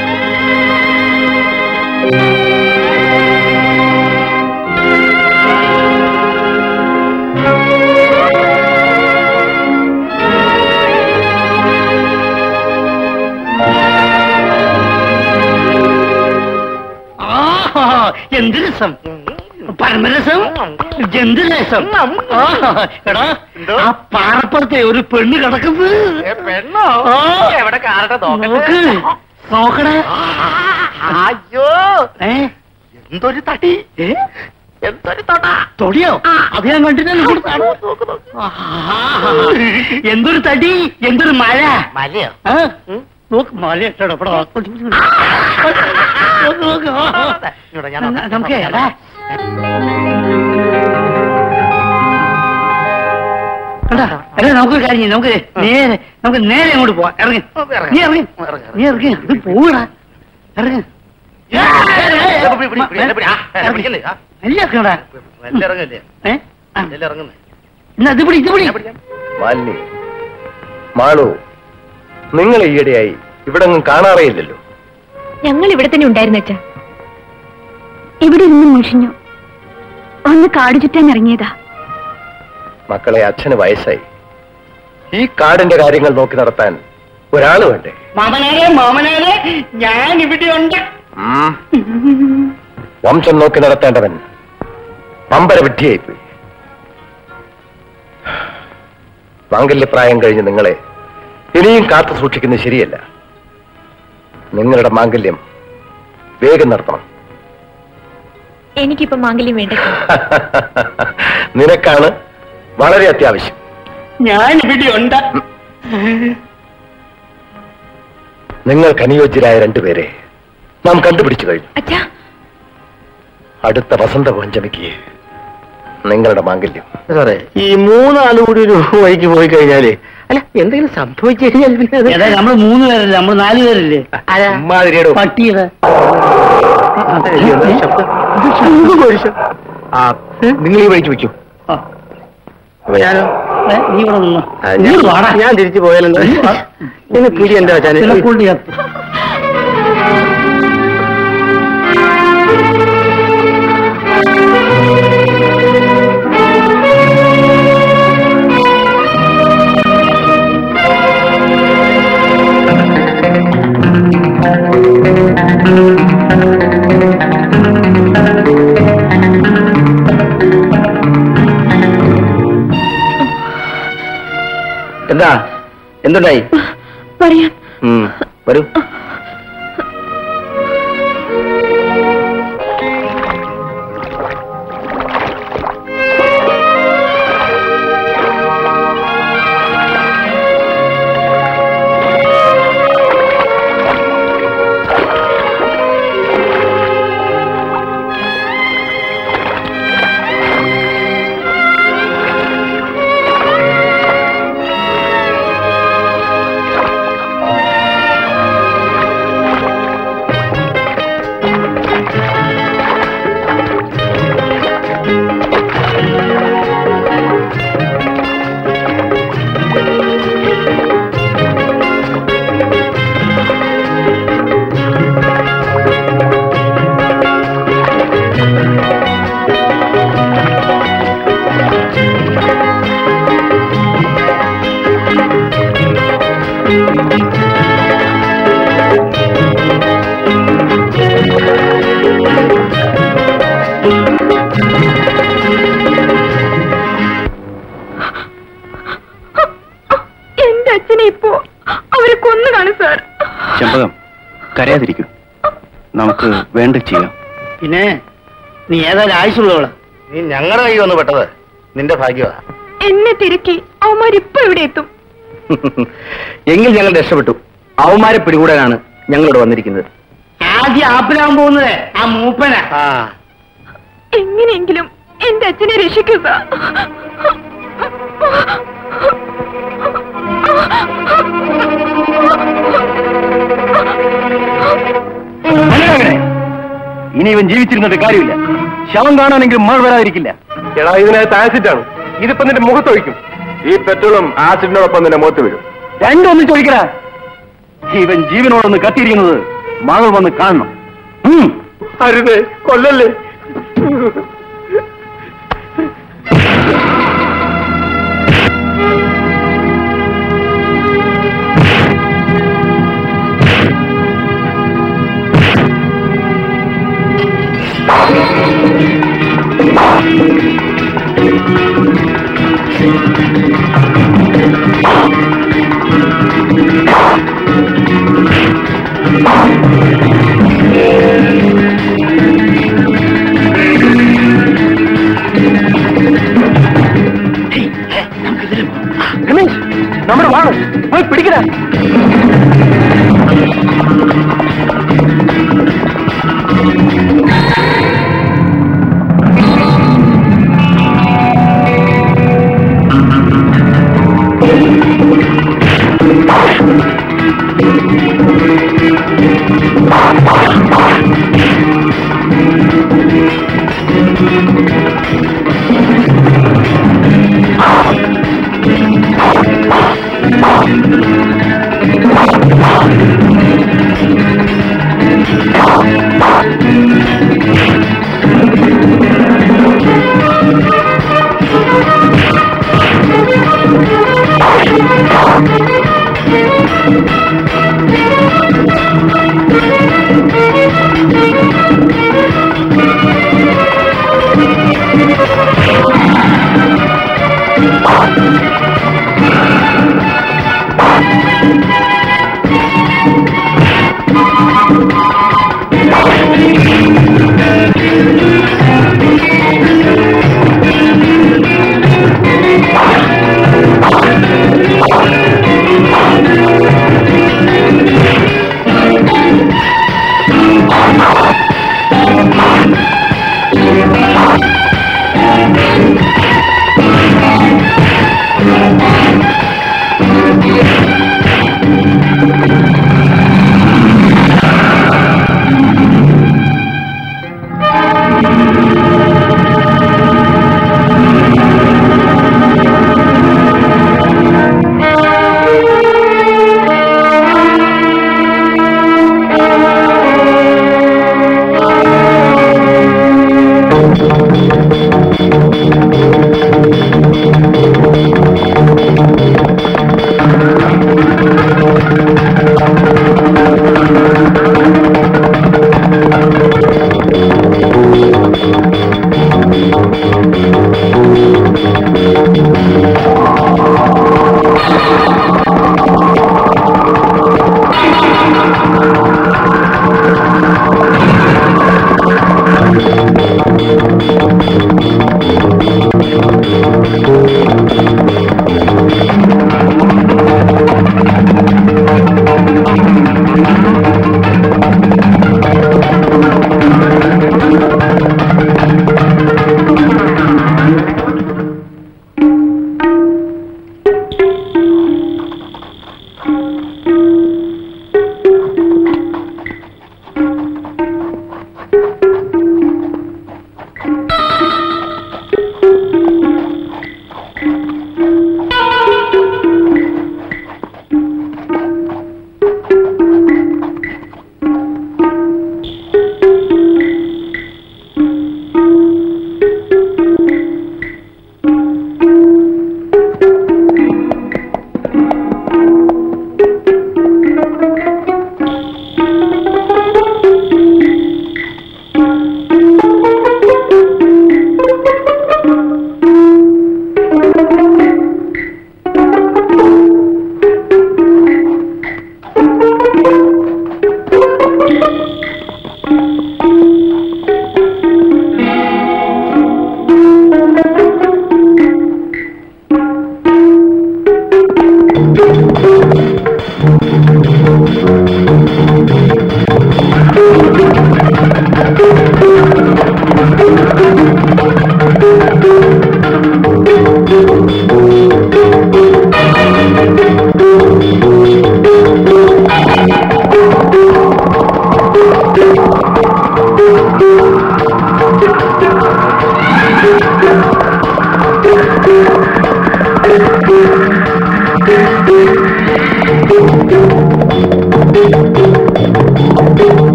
ആഹാ, എന്ത് രസം പരമരസം എന്ത് രസം ആഹാ, എടാ എന്തോ? ആ പാറപ്പുറത്തെ ഒരു പെണ്ണ് കിടക്കുന്നത് ഏ, പെണ്ണോ ആ. എവിടെ കാണട്ടെ നോക്ക് നോക്കട്ടെ നോക്കടാ അയ്യോ ഏ എന്തൊരു തടി ഏ? എന്തൊരു തൊട തൊടിയോ അത് ഞാൻ കണ്ടിട്ടല്ലോ എന്തൊരു തടി എന്തൊരു മഴ മലയോ ആ? നോക്ക് മഴ ഇട്ടോടാ, ഇവിടെ വാ. നോക്ക്, നോക്ക്. ഇവിടെ ഞാൻ നോക്കാം. നമുക്ക് എടാ. കണ്ടാ? എടാ നമുക്കൊരു കാര്യം ചെയ്യാം. നമുക്ക് നേരെ നമുക്ക് നേരെ അങ്ങോട്ട് പോവാം ഇറങ്ങി ഇറങ്ങ്. നീ ഇറങ്ങി ഇറങ്ങ്. നീ ഇറങ്ങി അത് പോവടാ ഇറങ്ങി ഏ, പിടി, പിടി, പിടി, പിടി, പിടി. ആ, ഏ, പിടിക്കല്ലേ? ആ, അല്ല ഇറങ്ങടാ മെല്ലെ ഇറങ്ങല്ലേ ഏ ആ. മെല്ലെ ഇറങ്ങുന്നേ എന്നാ ഇത് പിടി ഇത് പിടി ഞാൻ പിടിക്കാം. മാലിനി മാളു നിങ്ങൾ ഈയിടെയായി ഇവിടെ ഒന്നും കാണാറേയില്ലല്ലോ ഞങ്ങൾ ഇവിടെ തന്നെ ഉണ്ടായിരുന്നു അച്ഛാ ഇവിടെ ഇരുന്ന് മുഷിഞ്ഞു ഒന്ന് കാട് ചുറ്റാൻ ഇറങ്ങിയതാ മക്കളെ അച്ഛന് വയസ്സായി ഈ കാടിന്റെ കാര്യങ്ങൾ നോക്കി നടത്താൻ ഒരാള് വേണ്ടേ മാമനാരെ മാമനാരെ ഞാൻ ഇവിടെ ഉണ്ട് വംശം നോക്കി നടത്തേണ്ടവൻ പമ്പര വിഡ്ഢിയായിപ്പോയി മാംഗല്യപ്രായം കഴിഞ്ഞ് നിങ്ങളെ ഇനിയും കാത്തു സൂക്ഷിക്കുന്നത് ശരിയല്ല നിങ്ങളുടെ മാംഗല്യം വേഗം നടത്തണം എനിക്കിപ്പോ മാംഗല്യം വേണ്ട നിനക്കാണ് വളരെ അത്യാവശ്യം ഞാൻ ഇവിടെ ഉണ്ട് നിങ്ങൾക്ക് അനുയോജ്യരായ രണ്ടുപേരെ നാം കണ്ടുപിടിച്ചു കഴിഞ്ഞു അച്ഛാ അടുത്ത വസന്ത പഞ്ചമിക്ക് നിങ്ങളുടെ മാംഗല്യം സാറേ ഈ മൂന്നാളും കൂടി ഒരു വഴിക്ക് പോയി കഴിഞ്ഞാല് അല്ല എന്തെങ്കിലും സംഭവിച്ചു കഴിഞ്ഞാൽ പിന്നെ അത് എടാ നമ്മള് മൂന്ന് പേരല്ലേ നമ്മൾ നാല് പേരല്ലേ ആരാ? ഉമ്മാതിരിയുടെ പട്ടിയുടെ അയ്യോ, എന്താ ശബ്ദം? ഇത് ശംഖും ഒരു ശബ്ദം. ആ നിങ്ങൾ ഈ വഴിക്ക് വെക്കൂ ആ, അപ്പൊ ഞാനോ ഏ, നീ ഇവിടെ നിന്നോ ആ, നീ ഞാൻ- വാടാ. ഞാൻ തിരിച്ചു പോയാലെന്താ ഇനി പിടി എന്റെ വച്ചാല് ഇതിനെ കൊണ്ട് ചത്തു. എന്താ എന്തുണ്ടായി പറയാം ഉം, വരൂ ആ കരയാതിരിക്കൂ നമുക്ക് വേണ്ട ചെയ്യാം പിന്നെ നീ ഏതായാലും ആയുസുള്ളവളാ നീ ഞങ്ങളുടെ കൈ വന്ന് പെട്ടത് നിന്റെ ഭാഗ്യമാ എന്നെ തിരക്കി അവന്മാരിപ്പോ ഇവിടെ എത്തും എങ്കിൽ ഞങ്ങൾ രക്ഷപ്പെട്ടു അവന്മാരെ പിടികൂടാനാണ് ഞങ്ങളിവിടെ വന്നിരിക്കുന്നത് ആദ്യം ആപ്പിലാവാൻ പോകുന്നത് ആ മൂപ്പനാ ആ എങ്ങനെയെങ്കിലും എന്റെ അച്ഛനെ രക്ഷിക്കുക ഇനി ഇവൻ ജീവിച്ചിരുന്നിട്ട് കാര്യമില്ല ശവം കാണാനെങ്കിലും മഴ വരാതിരിക്കില്ല എടാ ഇതിനകത്ത് ആസിഡാണ് ഇതിപ്പോ നിന്റെ മുഖത്തൊഴിക്കും ഈ പെട്രോളും ആസിഡിനോടൊപ്പം നിന്റെ മുഖത്ത് വീഴും രണ്ടൊന്നും ചോദിക്കടാ ഇവൻ ജീവനോടൊന്ന് കത്തിയിരിക്കുന്നത് മകൾ വന്ന് കാണണം ഉം. അരുത് കൊല്ലല്ലേ രമേശ് നമ്മുടെ വാണ് പോയി പിടിക്കടാ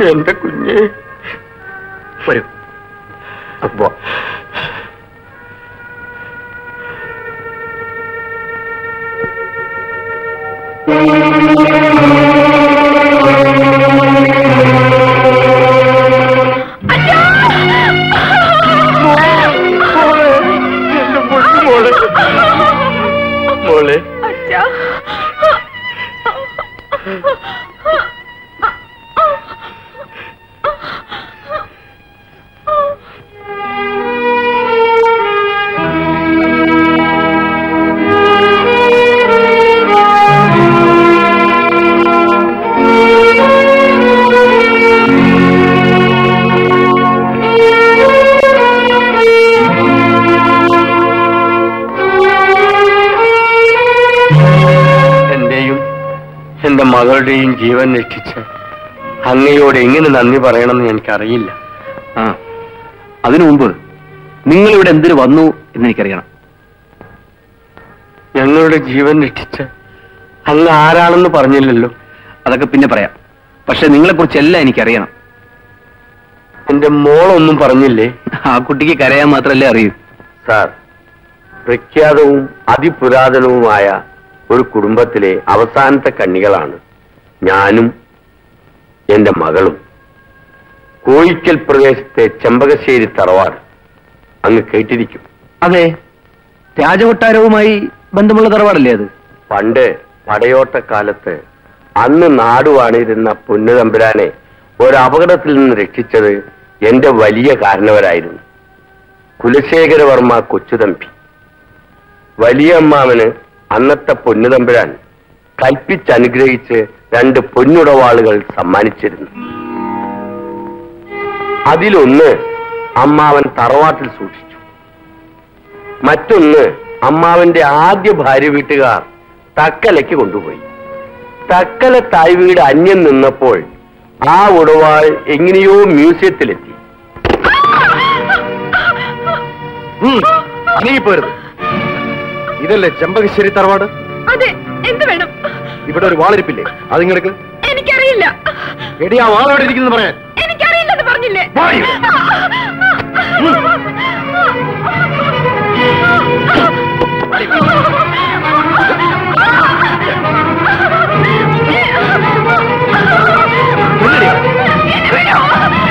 എന്റെ കുഞ്ഞ് വരൂ അപ്പോ മോളെ മോളെ അച്ഛാ എന്റെയും എന്റെ മകളുടെയും ജീവൻ രക്ഷിച്ച് അങ്ങയോട് എങ്ങനെ നന്ദി പറയണമെന്ന് എനിക്കറിയില്ല ആ അതിനു മുമ്പ് നിങ്ങൾ ഇവിടെ എന്തിനു വന്നു എന്ന് എനിക്കറിയണം ഞങ്ങളുടെ ജീവൻ രക്ഷിച്ച് അങ്ങ് ആരാണെന്ന് പറഞ്ഞില്ലല്ലോ അതൊക്കെ പിന്നെ പറയാം പക്ഷെ നിങ്ങളെ കുറിച്ചെല്ലാം എനിക്കറിയണം എന്റെ മോളൊന്നും പറഞ്ഞില്ലേ ആ കുട്ടിക്ക് കരയാൻ മാത്രമല്ലേ അറിയൂ സാർ പ്രഖ്യാതവും അതിപുരാതനവുമായ ഒരു കുടുംബത്തിലെ അവസാനത്തെ കണ്ണികളാണ് ഞാനും എന്റെ മകളും കോയിക്കൽ പ്രദേശത്തെ ചെമ്പകശ്ശേരി തറവാട് അങ്ങ് കേട്ടിരിക്കും അതെ രാജകൊട്ടാരവുമായി ബന്ധമുള്ള തറവാടല്ലേ അത് പണ്ട് പടയോട്ടക്കാലത്ത് അന്ന് നാടുവാണിരുന്ന പൊന്നുതമ്പുരാനെ ഒരു അപകടത്തിൽ നിന്ന് രക്ഷിച്ചത് എന്റെ വലിയ കാരണവരായിരുന്നു കുലശേഖരവർമ്മ കൊച്ചുതമ്പി വലിയ അമ്മാവന് അന്നത്തെ പൊന്നുതമ്പുരാൻ കൽപ്പിച്ചനുഗ്രഹിച്ച് രണ്ട് പൊന്നുടവാളുകൾ സമ്മാനിച്ചിരുന്നു അതിലൊന്ന് അമ്മാവൻ തറവാട്ടിൽ സൂക്ഷിച്ചു മറ്റൊന്ന് അമ്മാവന്റെ ആദ്യ ഭാര്യ വീട്ടുകാർ തക്കലയ്ക്ക് കൊണ്ടുപോയി തക്കല തായ് വീട് അന്യം നിന്നപ്പോൾ ആ ഉടവാൾ എങ്ങനെയോ മ്യൂസിയത്തിലെത്തി അനങ്ങിപ്പോരുത് ഇതല്ലേ ചെമ്പകശ്ശേരി തറവാട് അതെ എന്ത് വേണം ഇവിടെ ഒരു വാളിരിപ്പില്ലേ അതിങ്ങെടുക്ക് എനിക്കറിയില്ല എടി ആ വാളോടെ ഇരിക്കുന്നു പറയാൻ എനിക്കറിയില്ലെന്ന് പറഞ്ഞില്ലേ വാ ഇവിടെ. കൊല്ലടി അവനെ.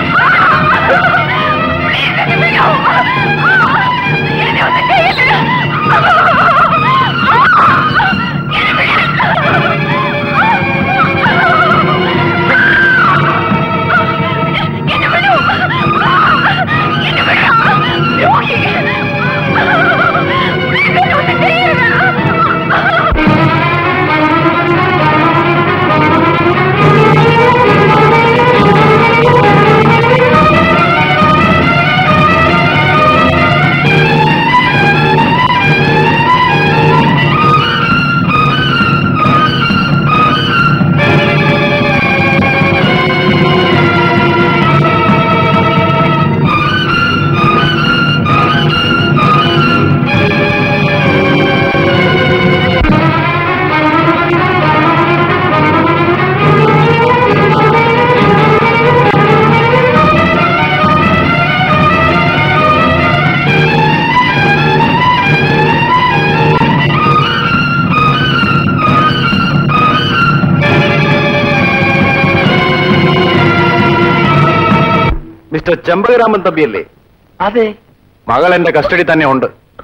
മിസ്റ്റർ ചെമ്പകരാമൻ തമ്പിയല്ലേ അതെ മകൾ എന്റെ കസ്റ്റഡി തന്നെ ഉണ്ട്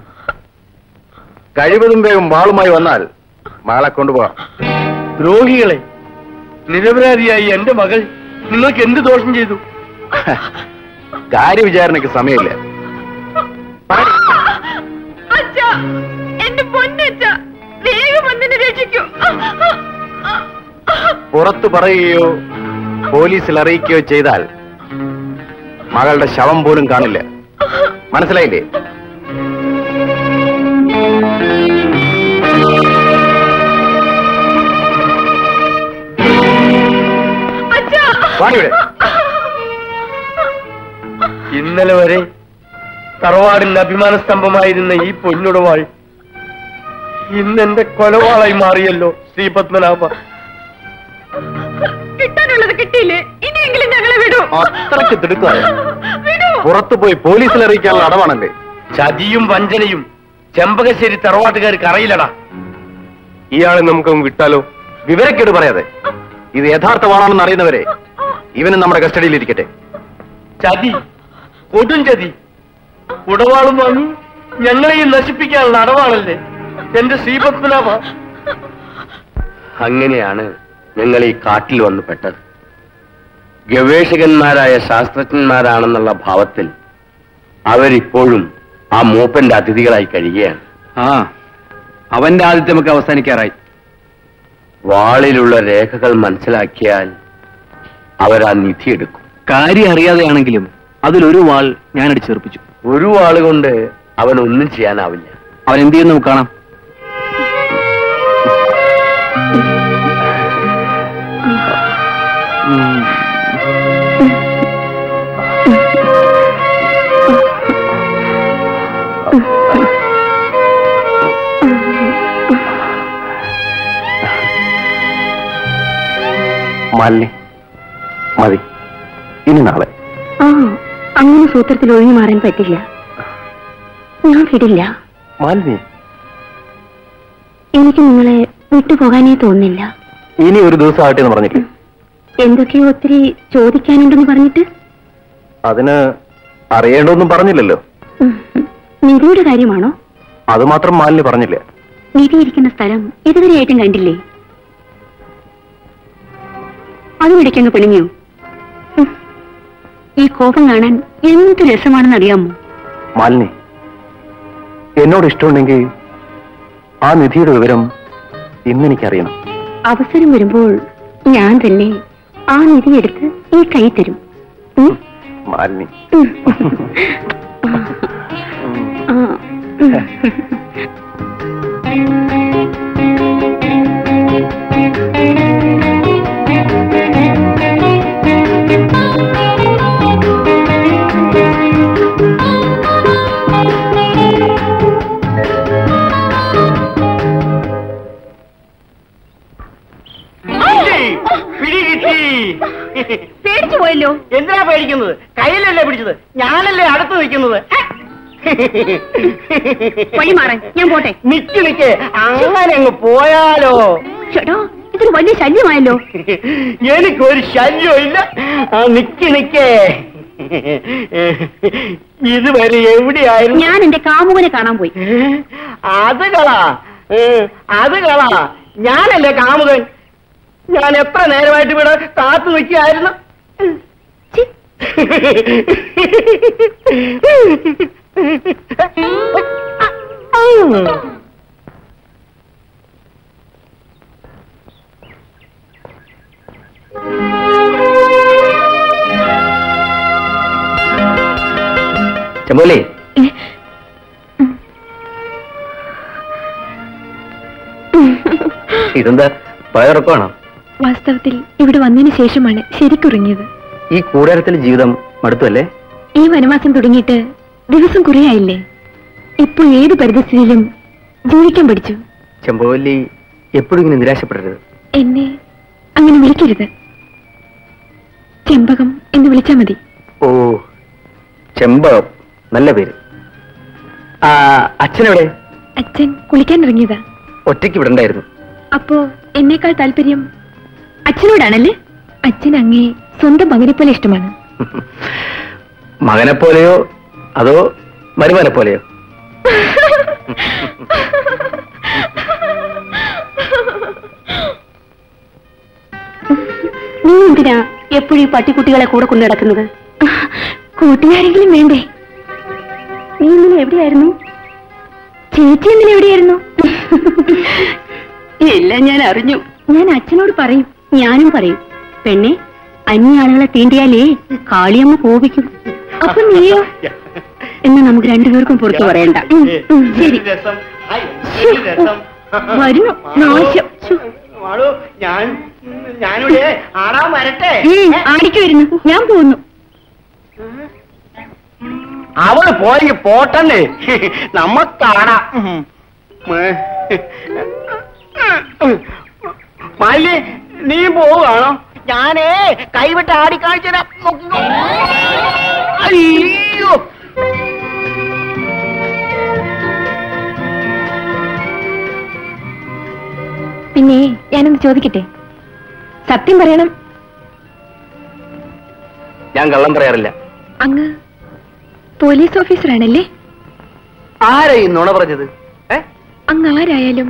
കഴിവതും വേഗം വാളുമായി വന്നാൽ മകളെ കൊണ്ടുപോകാം ദ്രോഹികളെ നിരപരാധിയായി എന്റെ മകൾ നിങ്ങൾക്ക് എന്ത് ദോഷം ചെയ്തു കാര്യവിചാരണയ്ക്ക് സമയമില്ല അച്ഛ എന്റെ പൊന്നച്ഛ വേഗം വന്നിനെ രക്ഷിക്കൂ പുറത്തു പറയുകയോ പോലീസിൽ അറിയിക്കുകയോ ചെയ്താൽ മകളുടെ ശവം പോലും കാണില്ല മനസ്സിലായില്ലേ അച്ഛാ വാണിവിടെ ഇന്നലെ വരെ തറവാടിന്റെ അഭിമാന സ്തംഭമായിരുന്ന ഈ പൊന്നുടവാൾ ഇന്ന് എന്റെ കൊലവാളായി മാറിയല്ലോ ശ്രീ പത്മനാഭ കിട്ടാനുള്ളത് കിട്ടിയില്ലേ ഇനിയെങ്കിലും ഞങ്ങളെ വിടൂ അത്രയ്ക്ക് തിടുക്കമായ വിടൂ പുറത്തു പോയി പോലീസിൽ അറിയിക്കാനുള്ള അടവാണല്ലേ ചതിയും വഞ്ചനയും ചെമ്പകശ്ശേരി തറവാട്ടുകാർക്ക് അറിയില്ലടാ ഇയാളെ നമുക്ക് വിട്ടാലോ വിവരക്കേട് പറയാതെ ഇത് യഥാർത്ഥമാണെന്ന് അറിയുന്നവരെ ഇവനും നമ്മുടെ കസ്റ്റഡിയിൽ ഇരിക്കട്ടെ ചതി കൊടും ചതി ഉടവാളും വാങ്ങി ഞങ്ങളെയും നശിപ്പിക്കാനുള്ള അടവാണല്ലേ എന്റെ ശ്രീപത്മനാഭ അങ്ങനെയാണ് ഞങ്ങൾ ഈ കാട്ടിൽ വന്ന് പെട്ടത് ഗവേഷകന്മാരായ ശാസ്ത്രജ്ഞന്മാരാണെന്നുള്ള ഭാവത്തിൽ അവരിപ്പോഴും ആ മൂപ്പന്റെ അതിഥികളായി കഴിയുകയാണ് ആ അവന്റെ ആദ്യത്തെ നമുക്ക് അവസാനിക്കാറായി വാളിലുള്ള രേഖകൾ മനസ്സിലാക്കിയാൽ അവരാ നിധി എടുക്കും കാര്യം അറിയാതെയാണെങ്കിലും അതിലൊരു വാൾ ഞാൻ അടിച്ചേർപ്പിച്ചു ഒരു വാള് കൊണ്ട് അവൻ ഒന്നും ചെയ്യാനാവില്ല അവൻ എന്ത് ചെയ്യുന്നു നമുക്ക് കാണാം മാലിനി മതി ഇനി നാളെ ആ അങ്ങനെ സൂത്രത്തിൽ ഒഴിഞ്ഞു മാറാൻ പറ്റില്ല ഞാൻ വിടില്ല മാലിനി എനിക്ക് നിങ്ങളെ വിട്ടുപോകാനേ തോന്നുന്നില്ല ഇനി ഒരു ദിവസം ആകട്ടെ എന്ന് പറഞ്ഞില്ലേ എന്തൊക്കെയോ ഒത്തിരി ചോദിക്കാനുണ്ടെന്ന് പറഞ്ഞിട്ട് അതിന് അറിയേണ്ടൊന്നും പറഞ്ഞില്ലല്ലോ ഉം. നിധിയുടെ കാര്യമാണോ അത് മാത്രം മാലിനി പറഞ്ഞില്ല നിധി ഇരിക്കുന്ന സ്ഥലം ഇതുവരെയായിട്ടും കണ്ടില്ലേ അതിനിടയ്ക്കൊന്ന് പിണങ്ങിയോ ഉം. ഈ കോപം കാണാൻ എന്ത് രസമാണെന്ന് അറിയാമോ മാലിനി എന്നോട് ഇഷ്ടമുണ്ടെങ്കിൽ ആ നിധിയുടെ വിവരം ഇന്നെനിക്കറിയണം അവസരം വരുമ്പോൾ ഞാൻ തന്നെ ആ നിധി എടുത്ത് ഈ കൈ തരും ഉം? മാലിനി ഉം. ആ. ഉം. പിടി കിട്ടി പേടിച്ചു പോയല്ലോ എന്തിനാ പേടിക്കുന്നത് കയ്യിലല്ലേ പിടിച്ചത് ഞാനല്ലേ അടുത്ത് നിൽക്കുന്നത് വഴി മാറാൻ ഞാൻ പോട്ടെ നിക്ക് നിക്ക് അങ്ങനെ അങ്ങ് പോയാലോ ചേട്ടാ ഇതൊരു വലിയ ശല്യമായല്ലോ എനിക്കൊരു ശല്യവും ഇല്ല ആ നിക്ക് നിക്കേ ഇതുവരെ എവിടെയായിരുന്നു ഞാൻ എന്റെ കാമുകനെ കാണാൻ പോയി അത് കളാ ഏ, അത് കളാ ഞാനല്ലേ കാമുകൻ ഞാൻ എത്ര നേരമായിട്ട് ഇവിടെ കാത്തു നിൽക്കുകയായിരുന്നു ഛി, ചെമ്പോലേ ഇതെന്താ പഴയറക്കമാണോ വാസ്തവത്തിൽ ഇവിടെ വന്നതിന് ശേഷമാണ് ശരിക്കുറങ്ങിയത് ഈ കൂടാരത്തിലെ ജീവിതം മടുത്തല്ലേ ഈ വനവാസം തുടങ്ങിയിട്ട് ദിവസം കുറയായില്ലേ ഇപ്പൊ ഏത് പരിതസ്ഥിതിയിലും ജീവിക്കാൻ പഠിച്ചു ചെമ്പോലി എപ്പോഴും ഇങ്ങനെ നിരാശപ്പെടരുത് എന്നെ അങ്ങനെ വിളിക്കരുത് ചെമ്പകം എന്ന് വിളിച്ചാ മതി ഓ ചെമ്പകം നല്ല പേര് ആ അച്ഛനെവിടെ അച്ഛൻ കുളിക്കാൻ ഇറങ്ങിയതാ ഒറ്റയ്ക്ക് വിടണ്ടായിരുന്നു അപ്പോ എന്നേക്കാൾ താല്പര്യം അച്ഛനോടാണല്ലേ അച്ഛൻ അങ്ങേ സ്വന്തം മകനെ പോലെ ഇഷ്ടമാണ് മകനെ പോലെയോ അതോ മരുമനെ പോലെയോ നീ എന്തിനാ എപ്പോഴും ഈ പട്ടിക്കുട്ടികളെ കൂടെ കൊണ്ടു നടക്കുന്നത് കൂട്ടുകാരെങ്കിലും വേണ്ടേ നീ ഇന്നലെ എവിടെയായിരുന്നു ചേച്ചി ഇന്നലെ എവിടെയായിരുന്നു എല്ലാം ഞാൻ അറിഞ്ഞു ഞാൻ അച്ഛനോട് പറയും ഞാനും പറയും പെണ്ണെ അന്യ ആളുകളെ തീണ്ടിയാലേ കാളിയമ്മ കോപിക്കും അപ്പൊ നീയോ എന്ന് നമുക്ക് രണ്ടുപേർക്കും പുറത്തു പറയണ്ട ഉം, ഉം, ശരി രസം ഹായ്, ശ്ശോ, എന്ത് രസം വരുന്നു നാശം ശ്ശോ. മാളു ഞാൻ ഞാനിവിടെ ആടാൻ വരട്ടെ ഉം, ആടിക്ക് വരുന്നു ഞാൻ പോകുന്നു അവള് പോയെങ്കിൽ പോട്ടണ്ടേ നമ്മക്കാടാ മാലി നീ പോവുകയാണോ ഞാനേ കൈവിട്ട് ആടിക്കാഴ്ച നോക്കിക്കോ അയ്യോ പിന്നെ ഞാനൊന്ന് ചോദിക്കട്ടെ സത്യം പറയണം ഞാൻ കള്ളം പറയാറില്ല അങ്ങ് പോലീസ് ഓഫീസറാണല്ലേ ആരാ ഈ നുണ പറഞ്ഞത് ഏ അങ്ങ് ആരായാലും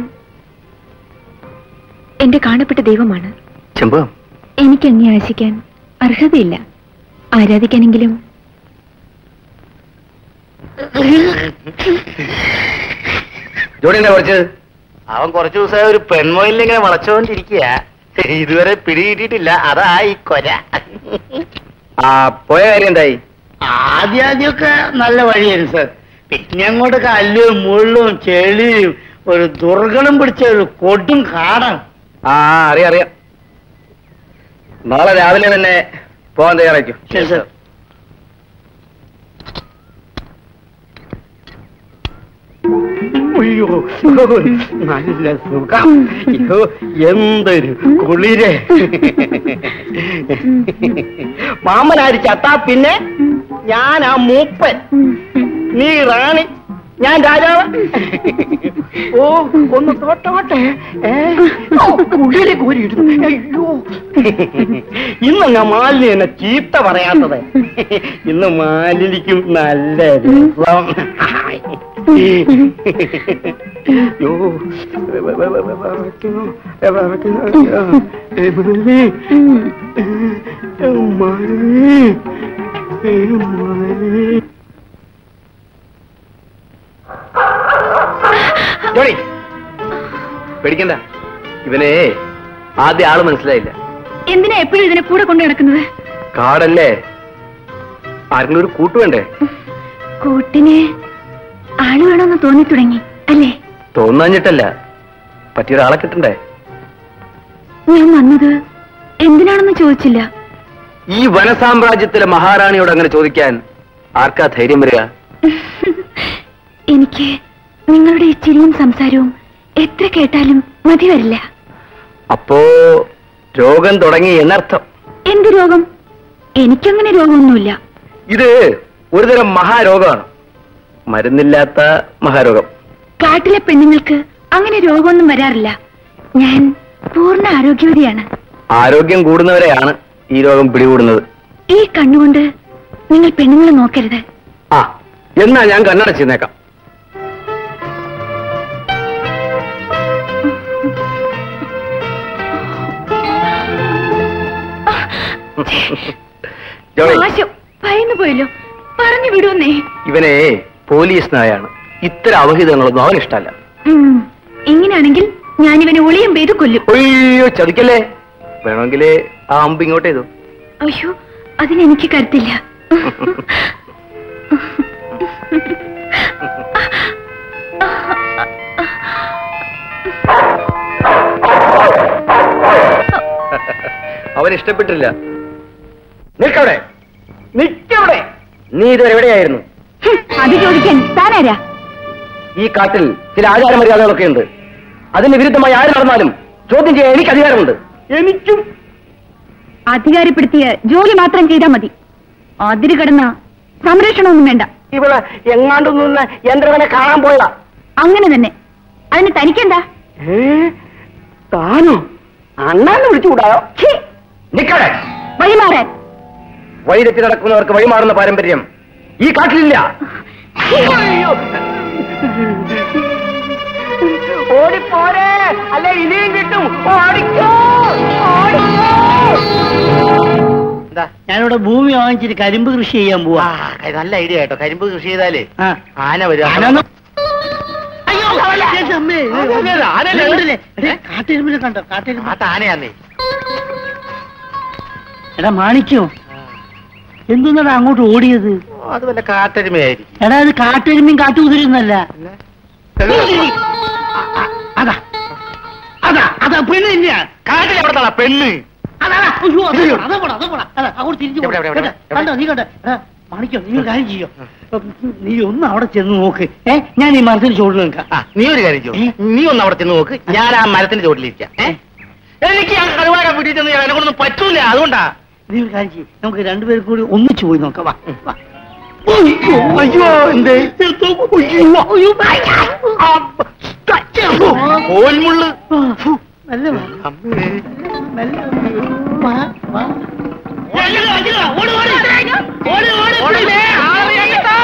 എന്റെ കാണപ്പെട്ട ദൈവമാണ് ചെമ്പം എനിക്ക് അങ്ങേ ആശിക്കാൻ അർഹതയില്ല ആരാധിക്കാനെങ്കിലും ജോഡി എന്താ കുറച്ച് അവൻ കുറച്ചു ദിവസമായി ഒരു പെൺമൊയിലിനെ ഇങ്ങനെ വളച്ചുകൊണ്ടിരിക്കുക ഇതുവരെ പിടികിട്ടിട്ടില്ല അതാ ഈ കൊര ആ പോയ കാര്യം എന്തായി ആദ്യം ആദ്യമൊക്കെ നല്ല വഴിയായിരുന്നു സാർ പിന്നെ അങ്ങോട്ട് കല്ലും മുള്ളും ചെളിയും ഒരു ദുർഗണം പിടിച്ച ഒരു കൊടും കാടാണ് ആ അറിയാം അറിയാം നാളെ രാവിലെ തന്നെ പോകാൻ തയ്യാറാക്കും ശരി സാർ അയ്യോ നല്ല സുഖം അയ്യോ എന്തൊരു കുളിര് മാമനാര് ചത്താ പിന്നെ ഞാൻ ആ മൂപ്പൻ നീ റാണി ഞാൻ രാജാവ് ഓ ഒന്ന് തോട്ടോട്ടെ ഏ? ഓ, കുളിര് കോരിയിടുന്നു അയ്യോ ഇന്ന് ഞാൻ മാലിന് എന്നെ ചീത്ത പറയാത്തത് ഇന്ന് മാലിനിക്കും നല്ല രസം അയ്യോ വിറയ്ക്കുന്നു, വിറയ്ക്കുന്നു. ഏ, മാലിനി. ഏ, മാലിനി. ഏ, മാലിനി. ജോണി പേടിക്കണ്ട ഇവനെ ആദ്യ ആള് മനസ്സിലായില്ല എന്തിനാ എപ്പോഴും ഇതിനെ കൂടെ കൊണ്ടു നടക്കുന്നത് കാടല്ലേ ആരെങ്കിലും ഒരു കൂട്ട് വേണ്ടേ കൂട്ടിന് ആള് വേണമെന്ന് തോന്നി തുടങ്ങി അല്ലേ തോന്നാഞ്ഞിട്ടല്ല പറ്റിയൊരാളെ കിട്ടണ്ടേ ഞാൻ വന്നത് എന്തിനാണെന്ന് ചോദിച്ചില്ല ഈ വനസാമ്രാജ്യത്തിലെ മഹാറാണിയോട് അങ്ങനെ ചോദിക്കാൻ ആർക്കാ ധൈര്യം വരിക എനിക്ക് നിങ്ങളുടെ ഈ ചിരിയും സംസാരവും എത്ര കേട്ടാലും മതി വരില്ല അപ്പോ രോഗം തുടങ്ങി എന്നർത്ഥം എന്ത് രോഗം എനിക്കങ്ങനെ രോഗമൊന്നുമില്ല ഇത് ഒരുതരം മഹാരോഗമാണ് മരുന്നില്ലാത്ത മഹാരോഗം കാട്ടിലെ പെണ്ണുങ്ങൾക്ക് അങ്ങനെ രോഗമൊന്നും വരാറില്ല ഞാൻ പൂർണ്ണ ആരോഗ്യവതിയാണ് ആരോഗ്യം കൂടുന്നവരെയാണ് ഈ രോഗം പിടികൂടുന്നത് ഈ കണ്ണുകൊണ്ട് നിങ്ങൾ പെണ്ണുങ്ങളെ നോക്കരുത് ആ എന്നാ ഞാൻ കണ്ണടച്ചിരുന്നേക്കാം ജോണി നാശം ഭയന്നു പോയല്ലോ പറഞ്ഞു വിടുവന്നേ ഇവനെ പോലീസ് നായാണ് ഇത്തരം അവഹിതങ്ങളൊന്നും അവന് ഇഷ്ടമല്ല ഉം. ഇങ്ങനെയാണെങ്കിൽ ഞാനിവനെ ഒളിയും പെയ്ത് കൊല്ലും അയ്യോ ചതിക്കല്ലേ വേണമെങ്കിൽ ആ അമ്പ് ഇങ്ങോട്ട് ചെയ്തു അയ്യോ അതിനെനിക്ക് കരുത്തില്ല അവൻ ഇഷ്ടപ്പെട്ടില്ല നിൽക്കവിടെ നിൽക്കവിടെ നീ ഇതുവരെ എവിടെയായിരുന്നു ഹും, അത് ചോദിക്കാൻ താനാരാ ഈ കാട്ടിൽ ചില ആചാരമര്യാദകളൊക്കെ ഉണ്ട് അതിന് വിരുദ്ധമായി ആര് നടന്നാലും ചോദ്യം ചെയ്യാൻ എനിക്ക് അധികാരമുണ്ട് എനിക്കും അധികാരപ്പെടുത്തിയ ജോലി മാത്രം ചെയ്താൽ മതി അതിര് കടന്ന സംരക്ഷണമൊന്നും വേണ്ട ഇവിടെ എങ്ങാണ്ട് നിന്ന് യന്ത്രവനെ കാണാൻ പോയതാ അങ്ങനെ തന്നെ അതിന് തനിക്കെന്താ ഏ താനോ അണ്ണാന്ന് വിളിച്ചുകൂടായോ ഛീ, നിക്കടെ വഴിമാറാൻ വഴിതെറ്റി നടക്കുന്നവർക്ക് വഴിമാറുന്ന പാരമ്പര്യം ഈ കാട്ടിലില്ല ഓടിപ്പോരെ അല്ലെ ഇനിയും കിട്ടും ഓടിക്കോ ഓടിക്കോ എന്താ ഞാനിവിടെ ഭൂമി വാങ്ങിച്ചിട്ട് കരിമ്പ് കൃഷി ചെയ്യാൻ ആ, പോവാ നല്ല ഐഡിയ കേട്ടോ കരിമ്പ് കൃഷി ചെയ്താലേ ആ. ആന വരും ആനൊന്നും- അയ്യോ, അതല്ല. ചേച്ചി, അമ്മേ. അതല്ല, ആനയല്ലേ? കണ്ടില്ലേ? എടേ, കാട്ടെരുമ്പിനെ കണ്ടോ കാട്ടെരുമ്പ് ആ താനയാന്നേ എടാ മാണിക്കോ എന്തുന്നടാ അങ്ങോട്ട് ഓടിയത് ഓ, അത് വല്ല കാട്ടരുമയായിരിക്കും എടാ അത് കാട്ടെരുമ്പിയും കാട്ടുകുതിരൊന്നല്ല അതാ അതാ അതാ പെണ്ണ് തന്നെയാ കാട്ടിൽ എവിടത്താ പെണ്ണ് അതാ അയ്യോ അതാ പോടാ, അതാ പോടാ, അതാ പോടാ. അതാ, അങ്ങോട്ട് തിരിച്ചു എവിടെ, എവിടെ, എവിടെ, എവിടെ? കണ്ടോ നീ കണ്ടോ എടാ, മാണിക്കോ നീ ഒരു കാര്യം ചെയ്യോ നീ ഒന്ന് അവിടെ ചെന്ന് നോക്ക് ഏ ഞാൻ ഈ മരത്തിന് ചോട് നിൽക്കാം ആ, നീ ഒരു കാര്യം ചെയ്യൂ. ഏ? നീ ഒന്ന് അവിടെ ചെന്ന് നോക്ക് ഞാൻ ആ മരത്തിന്റെ ചോട്ടിലിരിക്കാം ഏ? എനിക്ക് ആ കടുവാടെ വീട്ടിൽ ചെന്ന് എന്നെ കൊണ്ടൊന്നും പറ്റൂല അതുകൊണ്ടാ നീ ഒരു കാര്യം ചെയ്യ്. നമുക്ക് രണ്ടുപേരും കൂടി ഒന്നിച്ചു പോയി നോക്കാം വാ വാ. അയ്യോ അയ്യോ എന്തേ എടുത്തോ. അയ്യോ, അയ്യോ, അയ്യോ. ആ, തച്ചോ. കോൽമുള്ള് ഫു. മെല്ലെ വാ. മെല്ലെ വാ, വാ. അയ്യോ, അയ്യോ, ഓട്, ഓട്. ഓട്, ഓട്, ഓടില്ലേ? ആളെ അങ്ങോട്ടാ.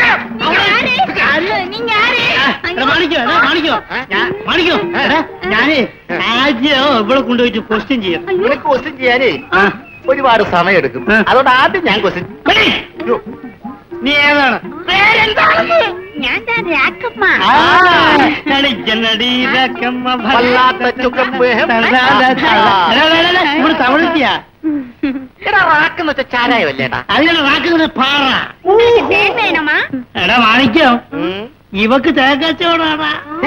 എടാ, മാണിക്കോ എടാ, മാണിക്കോ ഞാൻ മാണിക്കോ എടാ, ഞാനേ ആദ്യം ഇവിടെ കൊണ്ടുപോയിട്ട് ക്വസ്റ്റ്യൻ ചെയ്യാം നിനക്ക് ക്വസ്റ്റ്യൻ ചെയ്യാനേ ആ ഒരുപാട് സമയം എടുക്കും ആ. അതുകൊണ്ട് ആദ്യം ഞാൻ ക്വസ്റ്റ്യൻ എടീ, നീ ഏതാണ് ഞാൻ രാക്കമ്മ ആ, നടിച്ചനടി രക്കമ്മ ഭ- വല്ലാത്ത ചുക്കമ്പ്. എടാ, എടാ, എടാ, എടാ, ഇവിടെ തമിഴ്ത്തിയാ എടാ റാക്കെന്ന് വെച്ചാൽ ചാരായമല്ലേടാ അതിനാണ് റാക്കുന്നത് പാറ വേണമാ എടാ മാണിക്കോ ഇവക്ക് തേക്കച്ചോടാടാ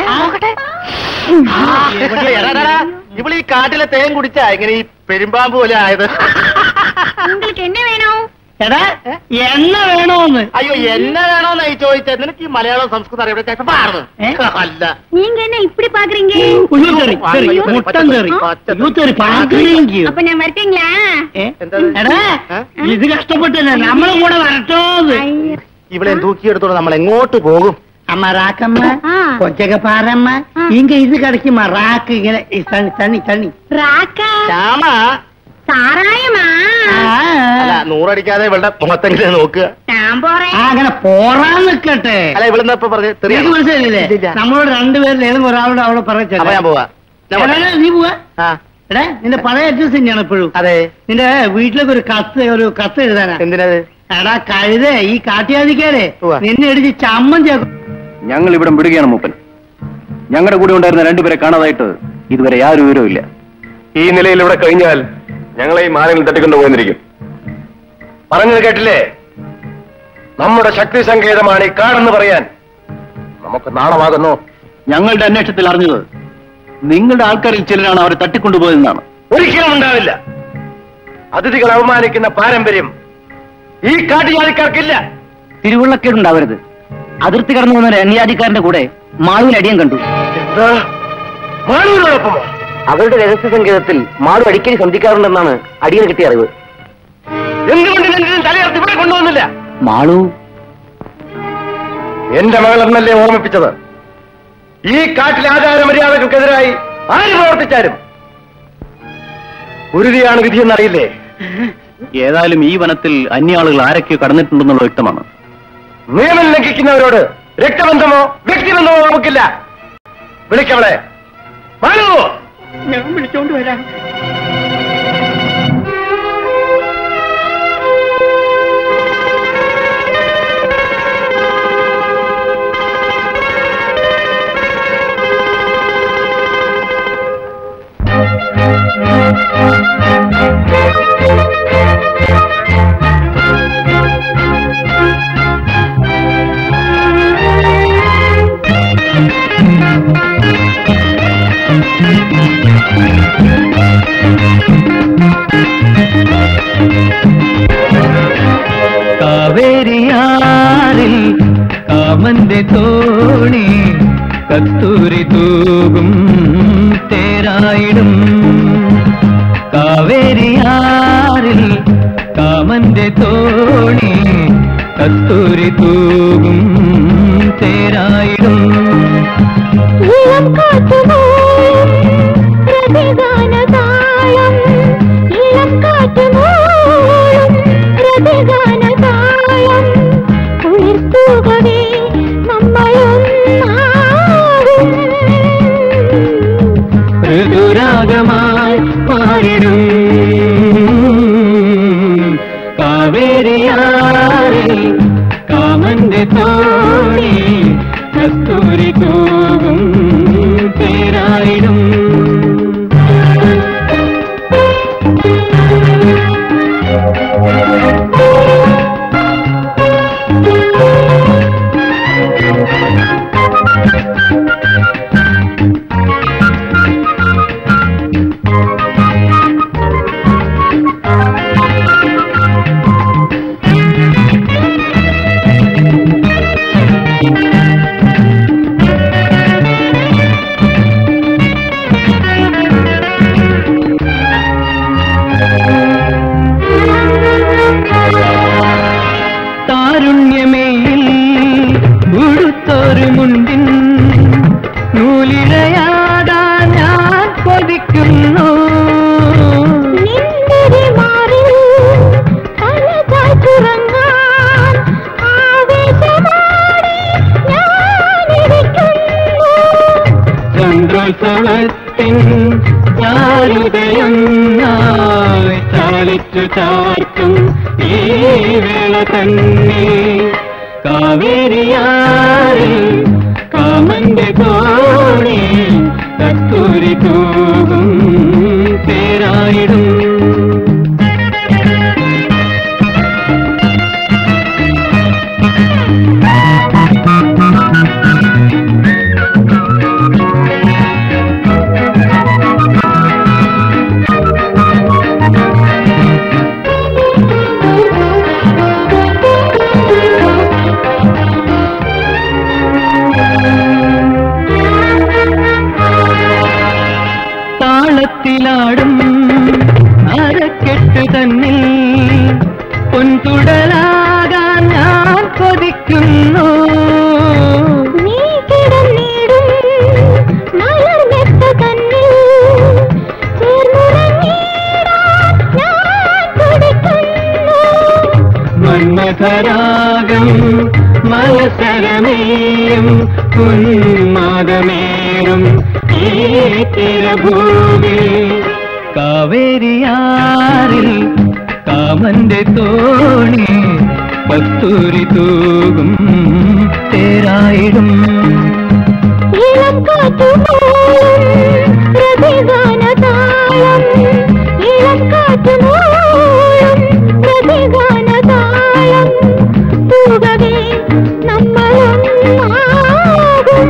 ഇവള് ഈ കാട്ടിലെ തേൻ കുടിച്ചാ ഇങ്ങനെ ഈ പെരുമ്പാമ്പ് പോലെ ആയത് உங்களுக்கு என்ன வேணும் എടാ എണ്ണ വേണോന്ന് അയ്യോ എന്നെ വേണോന്നായി ചോദിച്ചത് നിനക്ക് ഈ മലയാളം സംസ്കൃതം അറിയാം ചിലപ്പോ പാടുന്നു ഏ? അല്ല நீங்க என்ன இப்படி பாக்குறீங்க ഉയ്യോ, തെറി, തെറി, അയ്യോ, മുട്ടൻ തെറി പച്ച തെറി. ഉയ്യോ, തെറി, പാക്കുകയും ചെയ്യും. அப்ப நான் வரட்டீங்களா ഏ? എന്താ എടാ ഏ? ഇത് കഷ്ടപ്പെട്ടില്ല നമ്മളെ കൂടെ വരട്ടോന്ന് ஐயோ. ഇവളെ തൂക്കിയെടുത്തോണ്ട് നമ്മൾ എങ്ങോട്ട് പോകും അമ്മ റാക്കമ്മ ആ. കൊച്ചക പാറമ്മ ആ. ഇങ്ക ഇത് കിടക്കുമ്പോ റാക്ക് ഇങ്ങനെ ഈ തണ്ണി തണ്ണി തണ്ണി ராக்கா ശ്യാമ சாராயமா അല്ല നൂറടിക്കാതെ ഇവളുടെ മുഖത്തെങ്കിലും നോക്കുക நான் പോറേൻ ആ അങ്ങനെ പോറാൻ നിക്കട്ടെ അല്ല ഇവിടുന്ന് ഇപ്പൊ പറഞ്ഞു നിനക്ക് മനസ്സിലായില്ലേ ഇല്ല. നമ്മളോട് രണ്ടുപേരിൽ ഏതെങ്കിലും ഒരാളോട് അവിടെ അപ്പൊ ഞാൻ പറഞ്ഞ പോവാ ഞാൻ പോട്ടെ. നീ പോവാ ആ എടാ നിന്റെ പഴയ അഡ്രസ് തന്നെയാണ് ഇപ്പോഴും അതെ നിന്റെ വീട്ടിലേക്ക് ഒരു കത്ത് ഒരു കത്ത് എഴുതാനാ എന്തിനത് എടാ കഴുതേ ഈ കാട്ടിയാതിക്കാരെ ഉവ്വ. നിന്നെ ഇടിച്ച് ചമ്മൻ ചേർക്കും ഞങ്ങൾ ഇവിടെ വിടുകയാണ് മൂപ്പൻ ഞങ്ങളുടെ കൂടെ ഉണ്ടായിരുന്ന രണ്ടുപേരെ കാണാതായിട്ട് ഇതുവരെ യാതൊരു വിവരവും ഇല്ല ഈ നിലയിൽ ഇവിടെ കഴിഞ്ഞാൽ ഞങ്ങളെ ഈ മാനങ്ങൾ തട്ടിക്കൊണ്ടു പോയിരിക്കും പറഞ്ഞത് കേട്ടില്ലേ നമ്മുടെ ശക്തി സങ്കേതമാണ് ഈ കാടെന്ന് പറയാൻ നമുക്ക് നാണമാകുന്നു ഞങ്ങളുടെ അന്വേഷണത്തിൽ അറിഞ്ഞത് നിങ്ങളുടെ ആൾക്കാരിൽ ചിലരാണ് അവരെ തട്ടിക്കൊണ്ടുപോയതെന്നാണ് ഒരിക്കലും ഉണ്ടാവില്ല അതിഥികൾ അവമാനിക്കുന്ന പാരമ്പര്യം ഈ കാട്ടുജാതിക്കാർക്കില്ല തിരുവുള്ളക്കേടുണ്ടാവരുത് അതിർത്തി കടന്നു വന്ന ഒരു അന്യാധികാരന്റെ കൂടെ മാളുവിന് അടിയം കണ്ടു എന്താ മാനൂരിനോടൊപ്പമോ അവരുടെ രഹസ്യ സങ്കേതത്തിൽ മാളു അടിക്കടി സന്ധിക്കാറുണ്ടെന്നാണ് അടിയന് കിട്ടിയ അറിവ് എന്തുകൊണ്ട് രണ്ടിനും തലയർത്ത് ഇവിടെ കൊണ്ടുവന്നില്ല മാളു എന്റെ മകൾ എന്നല്ലേ ഓർമ്മിപ്പിച്ചത് ഈ കാട്ടിലെ ആചാര മര്യാദകൾക്കെതിരായി ആര് പ്രവർത്തിച്ചാലും ഉരുതിയാണ് വിധിയെന്നറിയില്ലേ ഏതായാലും ഈ വനത്തിൽ അന്യാളുകൾ ആരൊക്കെ കടന്നിട്ടുണ്ടെന്നുള്ള വ്യക്തമാണ് നിയമം ലംഘിക്കുന്നവരോട് രക്തബന്ധമോ വ്യക്തിബന്ധമോ നമുക്കില്ല വിളിക്കവളെ മാനു ഞാൻ വിളിച്ചോണ്ട് വരാം കാവേരിയാറിൽ കാമന്റെ തോണി കത്തൂരി തൂകും തേരായിടും കാവേരിയാറിൽ കാമന്റെ തോണി കത്തൂരി തൂകും തേരായിടും ഇളം കാറ്റുമോയും പ്രതിഗാനതാളം ഇളം കാറ്റുമോയും പ്രതിഗാനതാളം കുളിർത്തൂകവേ നമ്മളൊന്നാകും ഋതുരാഗമായി പാടിടും കാവേരിയാറിൽ കാമന്റെ തോണി കസ്തൂരി തൂകും തേരായിടും ഉടുത്തൊരു മുണ്ടിൻ നൂലിഴയാടാൻ ഞാൻ കൊതിക്കുന്നു നിന്തിരി മാറിൽ തലചായ്ച്ചുറങ്ങാൻ ആവേശമോടെ ഞാനിരിക്കുന്നു. ചന്ദ്രോത്സവത്തിൻ ചാരുതയൊന്നായി ചാലിച്ചു ചാർത്തും ഈ വേള തന്നെ കാവേരിയാറിൽ കാമന്റെ തോണി കത്തൂരി തൂകും പേരായിടും താളത്തിലാടും അരക്കെട്ട് തന്നിൽ പൊൻതുടലാകാൻ ഞാൻ കൊതിക്കുന്നു നീ കിടന്നിടും മലർമെത്ത തന്നിൽ ചേർന്നുറങ്ങിടാൻ ഞാൻ തുടിക്കുന്നു. മന്മഥരാഗം മത്സരമേയും ഉന്മാദമേറും ഈ തിരഭൂമി കാവേരിയാറിൽ കാമന്റെ തോണി കത്തൂരി തൂകും തേരായിടും ഇളം കാറ്റുമൂളും പ്രതിഗാനതാളം. ഇളം കാറ്റുമൂളും പ്രതിഗാനതാളം. തൂകവേ നമ്മളൊന്നാകും.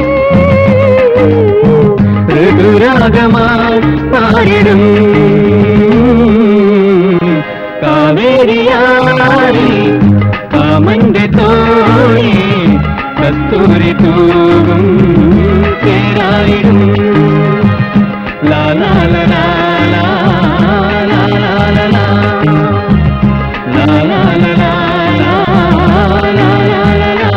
ഋതുരാഗമായി പാടിടും കാവേരിയാറി കാമന്റെ തോണി കസ്തൂരി തൂകും തേരായിടും ലാ ലാ ലാ ലാ ലാ ലാ ലാ ലാ ലാ. ലാ ലാ ലാ ലാ ലാ ലാ ലാ ലാ ലാ.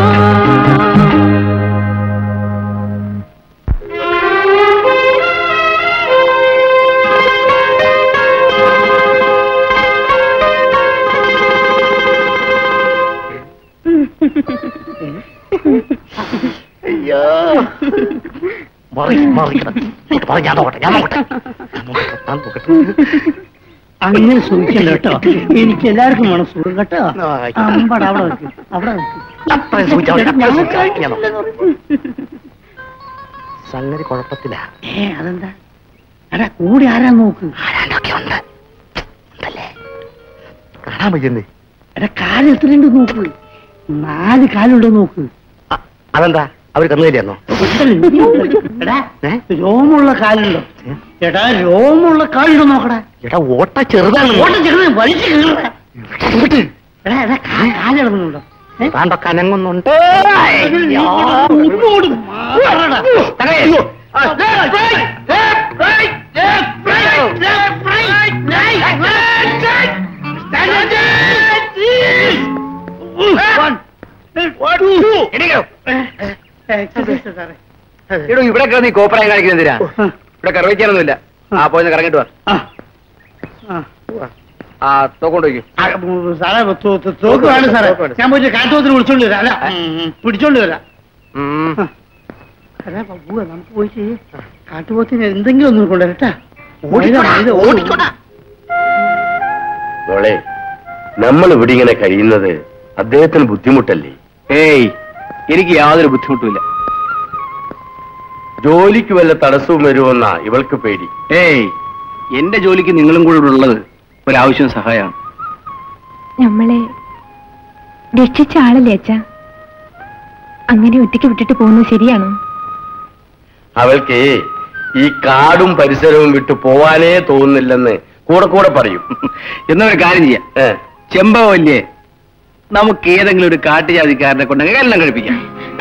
അയ്യോ മറി മറിക്കണം മറി ഞാൻ നോക്കട്ടെ ഞാൻ നോക്കട്ടെ ഞാൻ നോക്കട്ടെ ഞാൻ നോക്കട്ടെ അങ്ങനെ സൂക്ഷിക്കല്ലോ കേട്ടോ എനിക്ക് എല്ലാവർക്കും വേണം സുഖം കേട്ടോ ആ, ആയിക്കോട്ടെ. അമ്പട അവിടെ വെക്ക് അവിടെ വെക്ക്. അത്രയും സൂക്ഷിച്ചാ മതി, അത്രയും സൂക്ഷിച്ചാ മതി. ഞാൻ നോക്കാം. നോക്കാം. സംഗതി കുഴപ്പത്തില്ല ഏ അതെന്താ എടാ കൂടി ആരാ നോക്ക് ആരാണ്ടൊക്കെ ഉണ്ട് ഉണ്ടല്ലേ കാണാൻ പറ്റുന്നേ എടാ കാല് എത്രയുണ്ട് നോക്ക് നാല് കാലുണ്ടോ നോക്ക് അതെന്താ അവര് കന്നുകലിയാന്നോ എടാ ഏ? രോമുള്ള കാലുണ്ടോ എടാ രോമുള്ള കാലുണ്ടോ നോക്കടാ എടാ ഓട്ട ചെറുതാണ് ഓട്ടം ചെറുത് വലിച്ചു കീറടാ എടാ എടാ കാ- കാലിളകുന്നുണ്ടോ ഏ? താണ്ടൊക്കെ അനങ്ങുന്നുണ്ട് ഇങ്ങോട്ട് മാറടാ. തകയോ. എക്സസൈസ് സാറേ. എടോ ഇവിടെ കിടന്ന് ഈ കോപ്പറായി കാണിക്കുന്നതിനാ ഇവിടെ കറവിക്കാനൊന്നുമില്ല ആ പോയി കറങ്ങിട്ട് വാ ആ. ആ. ആ തോക്കൊണ്ട് വയ്ക്കും ആ, ഉം, സാറേ തോ- തോ- തോക്ക് വേണം സാറേ തോക്ക് വേണം. ഞാൻ പോയിട്ട് കാട്ടുപോത്തിന് വിളിച്ചോണ്ട് വരാം അല്ല ഉം, ഉം, പിടിച്ചോണ്ട് വരാം അല്ല ബബുവ നമുക്ക് പോയിട്ട് കാട്ടുപോത്തിന് എന്തെങ്കിലും ഒന്ന് കൊണ്ടുവരട്ടാ ഓടിക്കോടാ, ഓടിക്കോടാ. മോളെ നമ്മൾ ഇവിടെ ഇങ്ങനെ കഴിയുന്നത് അദ്ദേഹത്തിന് ബുദ്ധിമുട്ടല്ലേ ഏയ് എനിക്ക് യാതൊരു ബുദ്ധിമുട്ടുമില്ല ജോലിക്ക് വല്ല തടസ്സവും വരുമെന്നാ ഇവൾക്ക് പേടി ഏയ് എന്റെ ജോലിക്ക് നിങ്ങളും കൂടെ ഇവിടെ ഉള്ളത് ഒരാവശ്യം സഹായമാണ് നമ്മളെ രക്ഷിച്ച ആളല്ലേ അച്ഛ അങ്ങനെ ഒറ്റയ്ക്ക് വിട്ടിട്ട് പോകുന്നത് ശരിയാണോ അവൾക്ക് ഈ കാടും പരിസരവും വിട്ടു പോവാനേ തോന്നുന്നില്ലെന്ന് കൂടെ കൂടെ പറയും എന്നൊരു കാര്യം ചെയ്യാം ഏ, ചെമ്പവല്ലേ നമുക്ക് ഏതെങ്കിലും ഒരു കാട്ടുജാതിക്കാരനെ കൊണ്ട് എല്ലാം കഴിപ്പിക്കാം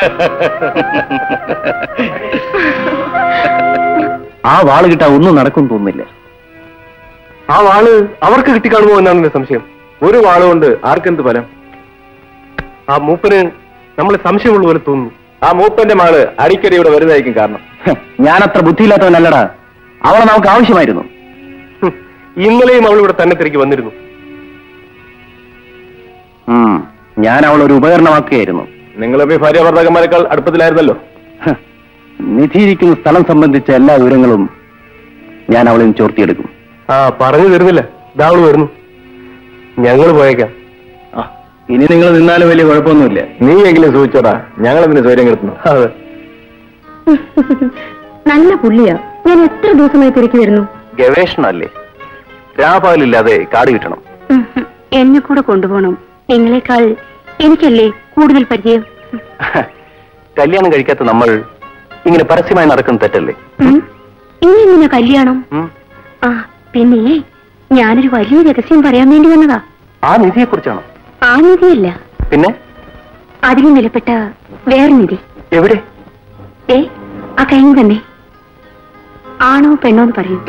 ആ വാള് കിട്ടാൻ ഒന്നും നടക്കും തോന്നുന്നില്ല ആ വാള് അവർക്ക് കിട്ടിക്കാണുമോ എന്നാണ് എന്റെ സംശയം ഒരു വാള് കൊണ്ട് ആർക്കെന്ത് ഫലം ആ മൂപ്പന് നമ്മളെ സംശയമുള്ള പോലെ തോന്നുന്നു ആ മൂപ്പന്റെ മകള് അടിക്കടി ഇവിടെ വരുന്നതായിരിക്കും കാരണം ഞാനത്ര ബുദ്ധിയില്ലാത്തവനല്ലടാ അവളെ നമുക്ക് ആവശ്യമായിരുന്നു ഹും, ഇന്നലെയും അവൾ ഇവിടെ തന്നെ തിരികെ വന്നിരുന്നു ഉം, ഞാൻ അവളൊരു ഉപകരണമാക്കുകയായിരുന്നു നിങ്ങളെ ഭാര്യ ഭർത്താക്കന്മാരെക്കാൾ അടുപ്പത്തിലായിരുന്നല്ലോ ഹ്, നിധിയിരിക്കുന്ന സ്ഥലം സംബന്ധിച്ച എല്ലാ വിവരങ്ങളും ഞാൻ അവളിൽ നിന്ന് ചോർത്തിയെടുക്കും ആ പറഞ്ഞു തരുന്നില്ല ഇതാ അവള് വരുന്നു ഞങ്ങൾ പോയേക്കാം ആ, ഇനി നിങ്ങൾ നിന്നാലും വലിയ കുഴപ്പമൊന്നുമില്ല നീ എങ്കിലും സൂചിച്ചോടാ ഞങ്ങൾ അതിന് സ്വയം കിടത്തുന്നു അതെ നല്ല പുള്ളിയാ ഞാൻ എത്ര ദിവസമായി തിരക്കി വരുന്നു ഗവേഷണമല്ലേ രാപകലില്ലാതെ കാട് കിട്ടണം ഉം, ഉം. എന്നെ കൂടെ കൊണ്ടുപോകണം നിങ്ങളെക്കാൾ എനിക്കല്ലേ കൂടുതൽ പരിചയം കല്യാണം കഴിക്കാത്ത നമ്മൾ ഇങ്ങനെ പരസ്യമായി നടക്കുന്ന തെറ്റല്ലേ ഉം. ഇനി എങ്ങനെ കല്യാണം ഉം? ആ പിന്നെ ഞാനൊരു വലിയ രഹസ്യം പറയാൻ വേണ്ടി വന്നതാ ആ നിധിയെ കുറിച്ചാണോ ആ നിധിയല്ല പിന്നെ അതിലും വിലപ്പെട്ട വേറെ നിധി എവിടെ ഏ ആ കഴിഞ്ഞു തന്നെ ആണോ പെണ്ണോ എന്ന് പറയൂ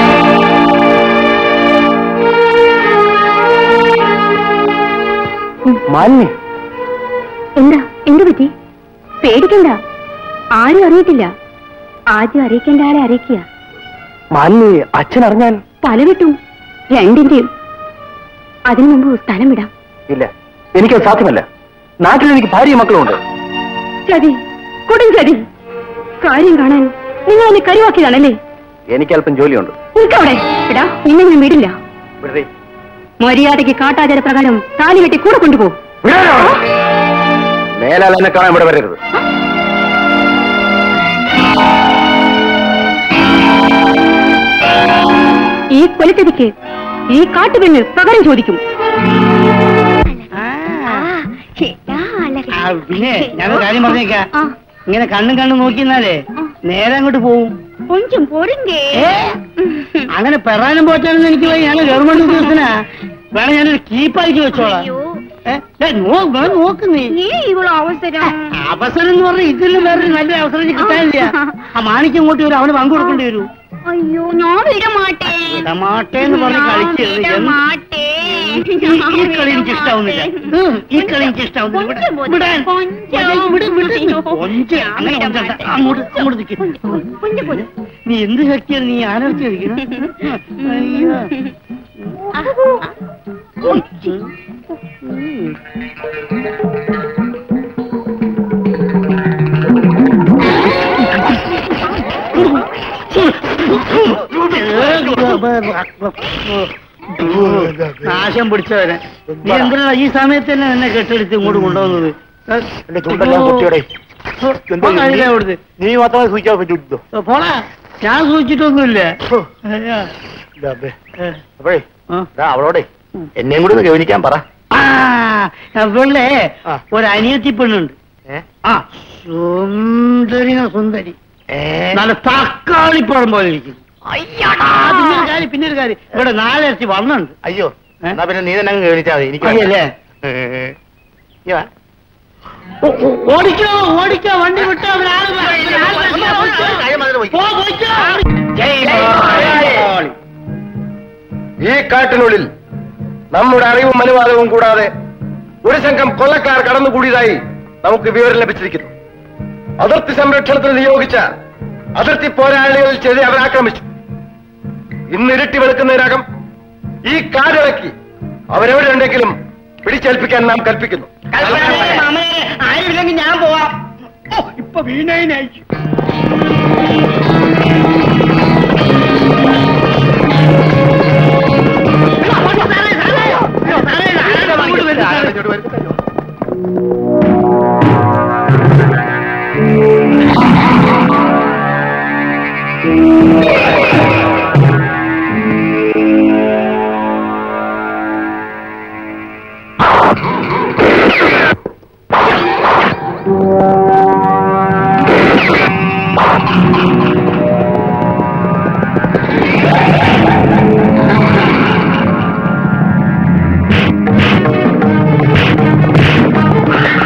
മാലിന്യ എന്താ എന്തു പറ്റി പേടിക്കണ്ട ആരും അറിയത്തില്ല ആദ്യം അറിയിക്കേണ്ട ആളെ അറിയിക്കുക മാലിന്യ അച്ഛൻ അറിഞ്ഞാൽ തല വെട്ടും രണ്ടിന്റെയും അതിനു മുമ്പ് സ്ഥലം വിടാം ഇല്ല എനിക്കത് സാധ്യമല്ല നാട്ടിൽ എനിക്ക് ഭാര്യയും മക്കളുമുണ്ട് ചതി കൊടും ചതി കാര്യം കാണാൻ നിങ്ങൾ എന്നെ കരുവാക്കിയതാണല്ലേ എനിക്ക് അല്പം ജോലിയുണ്ട് നിൽക്കവിടെ എടാ നിന്നെ ഞാൻ വിടില്ല വിടരേ. മര്യാദയ്ക്ക് കാട്ടാചാര പ്രകാരം താലി കെട്ടി കൂടെ കൊണ്ടുപോകും വിടാനോ? മേലാൽ എന്നെ കാണാൻ ഇവിടെ വരരുത് ഈ കൊലച്ചതിക്ക് ഈ കാട്ടുപെണ്ണ് പകരം ചോദിക്കും ആ, പിന്നെ ഞാൻ കാര്യം പറഞ്ഞേക്കാം ഇങ്ങനെ കണ്ണും കണ്ണും നോക്കിന്നാലേ നേരെ അങ്ങോട്ട് പോവും കൊഞ്ചും പൊടുങ്കേ ഏ? അങ്ങനെ പെറാനും പോറ്റാനൊന്നും എനിക്ക് വയ്യ. ഞാൻ ഗവൺമെന്റ് ഉദ്യോഗസ്ഥനാ വേണം ഞാനൊരു കീപ്പാക്കി വെച്ചോളാം ഏ? ഏ, നോ- വേണം നോക്ക് നീ ഇവളോ അവസരം അവസരം എന്ന് പറഞ്ഞാൽ ഇതിലും വേറൊരു നല്ല അവസരം എനിക്ക് കിട്ടാനില്ല ആ മാണിക്കം ഇങ്ങോട്ട് വരും അവന് പങ്കു കൊടുക്കേണ്ടി വരൂ അയ്യോ ഞാൻ വിടമാട്ടേ ടമാട്ടേ എന്ന് പറഞ്ഞ് കളിക്കരുത് എന്ത് ഈ- ഈ കളി എനിക്ക് ഇഷ്ടാവുന്നില്ല ഉം, ഈ കളി എനിക്ക് ഇഷ്ടാവുന്നില്ല വിടാൻ. വിടാൻ. വിട്, വിട്, വിട്. കൊഞ്ച്. അങ്ങനെ കൊഞ്ചണ്ട. അങ്ങോട്ട് അങ്ങോട്ട് നിൽക്ക്. നീ എന്ത് ശക്തിയാണ് നീ ആലോചിച്ച് കളിക്കുന്നത് അയ്യോ നാശം പിടിച്ചവനെ നീ എന്തിനാ ഈ സമയത്ത് തന്നെ എന്നെ കെട്ടെടുത്ത് ഇങ്ങോട്ട് കൊണ്ടുവന്നത് എന്റെ ചുണ്ടെല്ലാം പൊട്ടിയോടെ. പോ, കഴിയില്ല അവിടുന്ന്. നീ മാത്രമേ സൂചിക്കാൻ പറ്റൂ പോടാ ഞാൻ സൂചിച്ചിട്ടൊന്നുമില്ല അയ്യോ. ഏ. അപ്പോഴേ ആ. ദാ അവളോടെ എന്നെയും കൂടി ഒന്ന് ഗവനിക്കാൻ പറ ആ അവളെ ആ. ഒരു അനിയത്തി പെണ്ണുണ്ട് ഏ? ആ സുന്ദരി സുന്ദരി ഏ? നല്ല തക്കാളിപ്പഴം പോലെ ഇരിക്കും ആ, പിന്നെ ഒരു കാര്യം പിന്നെ ഒരു കാര്യം ഇവിടെ നാലിരത്തി വണ്ണുണ്ട് അയ്യോ ഏ? എന്നാ പിന്നെ നീ തന്നെ അങ്ങ് ഗവനിച്ചാ മതി എനിക്ക് അല്ലേ ഏ. ഇയ്യ് വാ. ഓ- ഓ- ഓടിക്കോ ഓടിക്കോ വണ്ടി വിട്ടോ അവരാള് വാ, അവരാള് വാ, ഓടിക്കോ. പോ, പോയിക്കോ. ഈ കാട്ടിനുള്ളിൽ നമ്മുടെ അറിവും അനുവാദവും കൂടാതെ ഒരു സംഘം കൊള്ളക്കാർ കടന്നുകൂടിയതായി നമുക്ക് വിവരം ലഭിച്ചിരിക്കുന്നു അതിർത്തി സംരക്ഷണത്തിന് നിയോഗിച്ച അതിർത്തി പോരാളികളിൽ ചെയ്ത് അവർ ആക്രമിച്ചു ഇന്ന് ഇരുട്ടി വെളുക്കുന്നതിനകം ഈ കാടിളക്കി അവരെവിടെ ഉണ്ടെങ്കിലും പിടിച്ചേൽപ്പിക്കാൻ നാം കൽപ്പിക്കുന്നു ആരുമില്ലെങ്കിൽ ഞാൻ പോവാം ഓ, ഇപ്പൊ വീണയിനയച്ചു ആ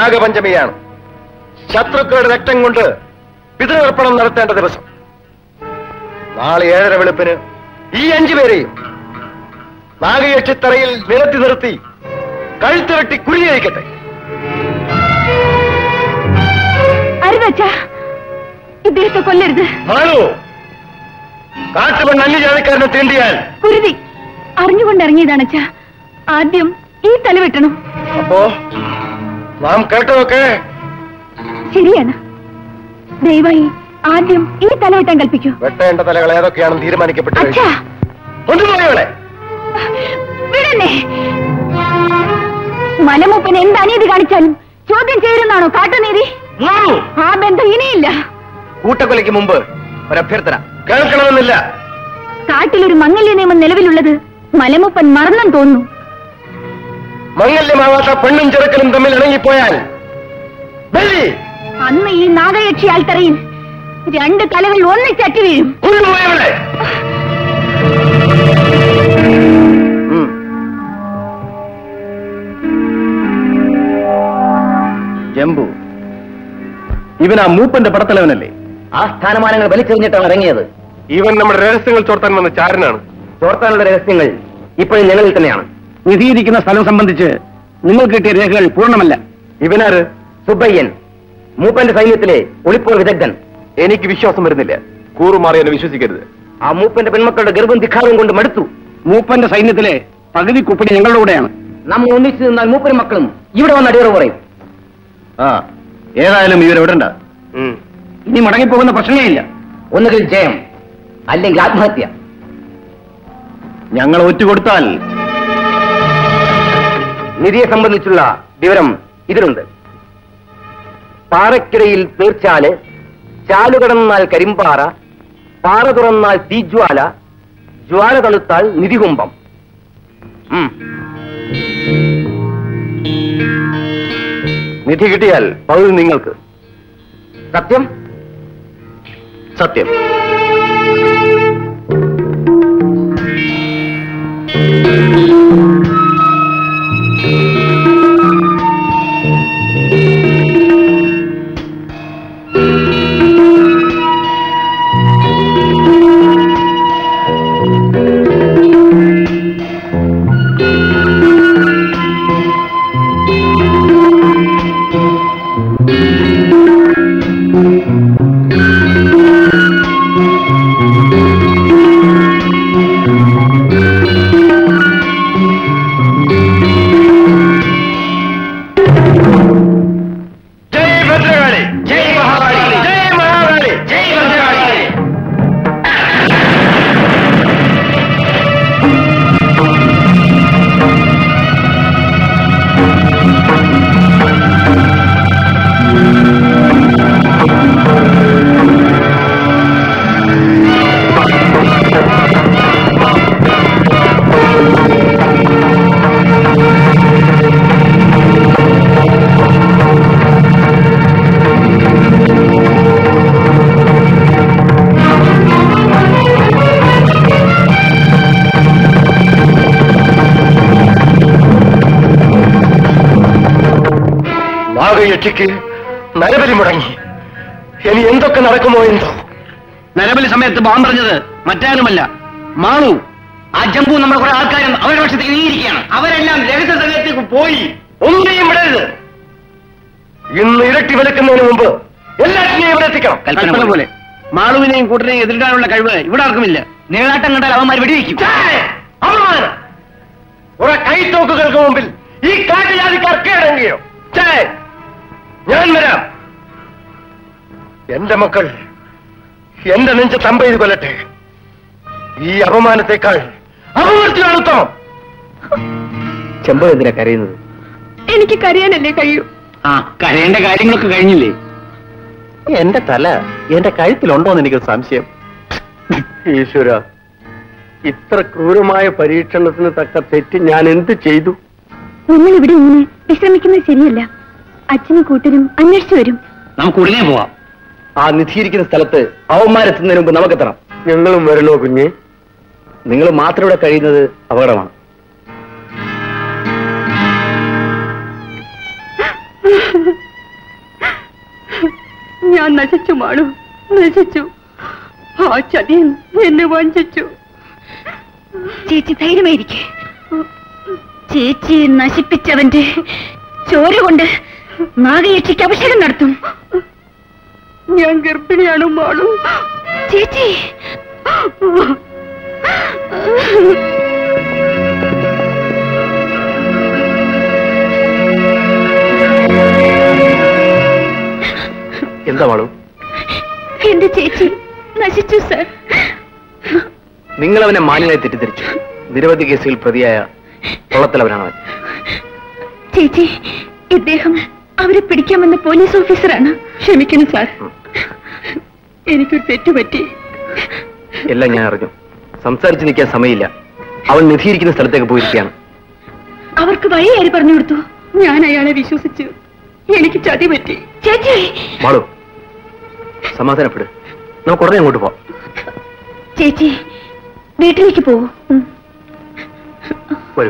നാഗപഞ്ചമിയാണ് ശത്രുക്കളുടെ രക്തം കൊണ്ട് പിതൃതർപ്പണം നടത്തേണ്ട ദിവസം നാളെ ഏഴര വെളുപ്പിന് ഈ അഞ്ചുപേരെയും നാഗയക്ഷിത്തറയിൽ നിരത്തി നിർത്തി കഴുത്ത് വെട്ടി കുരുങ്ങിയിരിക്കട്ടെ അരുതച്ചാ ഇദ്ദേഹത്തെ കൊല്ലരുത് മാളു കാട്ടുപെണ്ണ് അന്യജാതിക്കാരനെ തീണ്ടിയാൽ കുരുതി അറിഞ്ഞുകൊണ്ടിറങ്ങിയതാണ് അച്ഛാ ആദ്യം ഈ തല വെട്ടണം അപ്പോ നാം കേട്ടതൊക്കെ ശരിയാണ് ദയവായി ആദ്യം ഈ തല വെട്ടാൻ കൽപ്പിക്കൂ വെട്ടേണ്ട തലകൾ ഏതൊക്കെയാണെന്ന് തീരുമാനിക്കപ്പെട്ടു കഴിഞ്ഞു. അച്ഛാ കൊണ്ടുപോയവളെ വിടന്നെ മലമൂപ്പൻ എന്ത് അനീതി കാണിച്ചാലും ചോദ്യം ചെയ്യുന്നാണോ കാട്ടുനീതി ആ ബന്ധം ഇനിയില്ല കൂട്ടക്കൊലയ്ക്ക് മുമ്പ് ഒരു അഭ്യർത്ഥന കേൾക്കണമെന്നില്ല കാട്ടിലൊരു മംഗല്യ നിയമം നിലവിലുള്ളത് മലമൂപ്പൻ മറന്നും തോന്നുന്നു മംഗല്യമാവാത്ത പെണ്ണും ചെറുക്കനും തമ്മിൽ ഇണങ്ങിപ്പോയാൽ ബലി അന്ന് ഈ നാഗയക്ഷി ആൽത്തറയിൽ രണ്ട് തലകൾ ഒന്നിച്ചറ്റി വീഴും കൊണ്ടുപോയവളെ ഉം. ജംബു ഇവൻ ആ മൂപ്പന്റെ പടത്തലവനല്ലേ ആ സ്ഥാനമാനങ്ങൾ വലിച്ചെറിഞ്ഞിട്ടാണ് ഇറങ്ങിയത് ഇവൻ നമ്മുടെ രഹസ്യങ്ങൾ ചോർത്താൻ വന്ന ചാരനാണ് ചോർത്താനുള്ള രഹസ്യങ്ങൾ ഇപ്പോഴും ഞങ്ങളിൽ തന്നെയാണ് നിധിയിരിക്കുന്ന സ്ഥലം സംബന്ധിച്ച് നിങ്ങൾക്ക് കിട്ടിയ രേഖകൾ പൂർണ്ണമല്ല ഇവനാര് സുബ്ബയ്യൻ മൂപ്പന്റെ സൈന്യത്തിലെ ഒളിപ്പോർ വിദഗ്ധൻ എനിക്ക് വിശ്വാസം വരുന്നില്ല കൂറുമാറി എന്നെ വിശ്വസിക്കരുത് ആ മൂപ്പന്റെ പെൺമക്കളുടെ ഗർഭം ധിക്കാരവും കൊണ്ട് മടുത്തു മൂപ്പന്റെ സൈന്യത്തിലെ പകുതി കുപ്പടി ഞങ്ങളുടെ കൂടെയാണ് നമ്മൾ ഒന്നിച്ചു നിന്നാൽ മൂപ്പനും മക്കളും ഇവിടെ വന്ന് അടിയറ പറയും ആ ഏതായാലും ഇവരെവിടണ്ട ഇനി മടങ്ങിപ്പോകുന്ന പ്രശ്നമേ ഇല്ല ഒന്നുകിൽ ജയം അല്ലെങ്കിൽ ആത്മഹത്യ ഞങ്ങൾ ഒറ്റുകൊടുത്താൽ നിധിയെ സംബന്ധിച്ചുള്ള വിവരം ഇതിലുണ്ട് പാറയ്ക്കിടയിൽ തീർച്ചാല് ചാലു കടന്നാൽ കരിമ്പാറ പാറ തുറന്നാൽ തീജ്വാല ജ്വാല തണുത്താൽ നിധികുംഭം ഉം. നിധി കിട്ടിയാൽ പകുതി നിങ്ങൾക്ക് സത്യം സത്യം ജയ് ഭദ്രകാളി ജയ് മഹാകാളി ജയ് മഹാകാളി ജയ് ഭദ്രകാളി നാഗയക്ഷിക്ക് നരബലി മുടങ്ങി ഇനി എന്തൊക്കെ നടക്കുമോ എന്തോ നരബലി സമയത്ത് ബാമ്പറഞ്ഞത് മറ്റാരുമല്ല മാളു ആ ജമ്പു നമ്മുടെ കുറെ ആൾക്കാരും അവരുടെ പക്ഷത്തേക്ക് നീങ്ങിയിരിക്കുകയാണ് അവരെല്ലാം രഹസ്യ സമയത്തേക്ക് പോയി ഒന്നിനെയും വിടരുത് ഇന്ന് ഇരട്ടി വെളുക്കുന്നതിന് മുമ്പ് എല്ലാറ്റിനെയും ഇവിടെ എത്തിക്കണം കൽപ്പന പോലെ മാളുവിനെയും കൂട്ടരെയും എതിരിടാനുള്ള കഴിവ് ഇവിടെ ആർക്കുമില്ല നീളാട്ടം കണ്ടാൽ അവന്മാർ വെടിവെക്കും ഛേ! അപമാനം കുറെ കൈത്തോക്കുകൾക്ക് മുമ്പിൽ ഈ കാട്ടുജാതിക്കാർ കീഴടങ്ങിയോ ഛേ! ഞാൻ വരാം എന്റെ മക്കൾ എന്റെ നെഞ്ച് തമ്പ ചെയ്ത് കൊല്ലട്ടെ ഈ അപമാനത്തെക്കാൾ അപമൃത്യാണ് ഉത്തമം ചെമ്പ് എന്തിനാ കരയുന്നത് എനിക്ക് കരയാനല്ലേ കഴിയൂ ആ കരയേണ്ട കാര്യങ്ങളൊക്കെ കഴിഞ്ഞില്ലേ എന്റെ തല എന്റെ കഴുത്തിലുണ്ടോന്ന് എനിക്ക് സംശയം ഈശ്വര ഇത്ര ക്രൂരമായ പരീക്ഷണത്തിന് തക്ക തെറ്റ് ഞാൻ എന്ത് ചെയ്തു നിങ്ങൾ ഇവിടെ ഇങ്ങനെ വിശ്രമിക്കുന്നത് ശരിയല്ല അച്ഛനും കൂട്ടരും അന്വേഷിച്ചു വരും നമുക്ക് ഉടനെ പോവാം ആ നിധിയിരിക്കുന്ന സ്ഥലത്ത് അവന്മാരെത്തുന്നതിന് മുമ്പ് നമുക്കെത്തണം ഞങ്ങളും വരണോ കുഞ്ഞെ നിങ്ങൾ മാത്രം ഇവിടെ കഴിയുന്നത് അപകടമാണ് ആ ഞാൻ നശിച്ചു മാളു നശിച്ചു ആ ചതിയൻ എന്നെ വഞ്ചിച്ചു ചേച്ചി ധൈര്യമായിരിക്കെ ചേച്ചി നശിപ്പിച്ചവന്റെ ചോര കൊണ്ട് നാഗയക്ഷിക്ക് അഭിഷേകം നടത്തും ഞാൻ ഗർഭിണിയാണ് മാളു ചേച്ചി എന്താ മാളു എന്റെ ചേച്ചി നശിച്ചു സർ നിങ്ങൾ അവനെ മാന്യനായി തെറ്റിദ്ധരിച്ചു നിരവധി കേസുകൾ പ്രതിയായ കൊള്ളത്തലവനാണ് അവൻ ചേച്ചി ഇദ്ദേഹം അവരെ പിടിക്കാമെന്ന പോലീസ് ഓഫീസറാണ് ക്ഷമിക്കണം സാർ എനിക്കൊരു തെറ്റുപറ്റി എല്ലാം ഞാൻ അറിഞ്ഞു സംസാരിച്ചു നിൽക്കാൻ സമയമില്ല അവൻ നിധിയിരിക്കുന്ന സ്ഥലത്തേക്ക് പോയിരിക്കുകയാണ് അവർക്ക് വഴി ആര് പറഞ്ഞു കൊടുത്തു ഞാൻ അയാളെ വിശ്വസിച്ചു എനിക്ക് ചതി പറ്റി ചേച്ചി മാളു സമാധാനപ്പെട് നമുക്ക് ഉടനെ അങ്ങോട്ട് പോവാം ചേച്ചി വീട്ടിലേക്ക് പോവൂ ഉം. വരൂ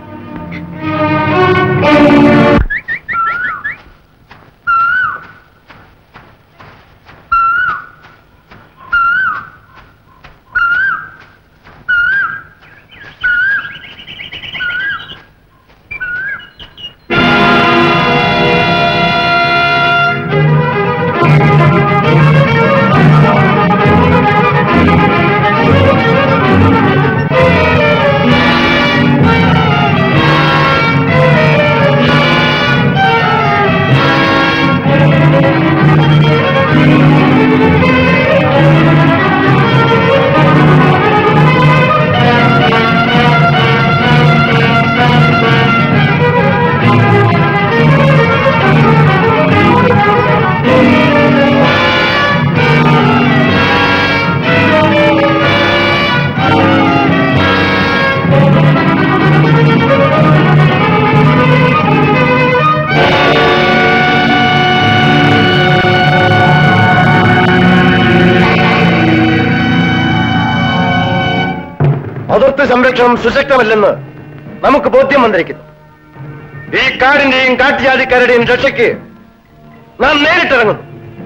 അതിർത്തി സംരക്ഷണം സുശക്തമല്ലെന്ന് നമുക്ക് ബോധ്യം വന്നിരിക്കുന്നു ഈ കാടിന്റെയും കാട്ടുജാതിക്കാരുടെയും രക്ഷയ്ക്ക് നാം നേരിട്ടിറങ്ങുന്നു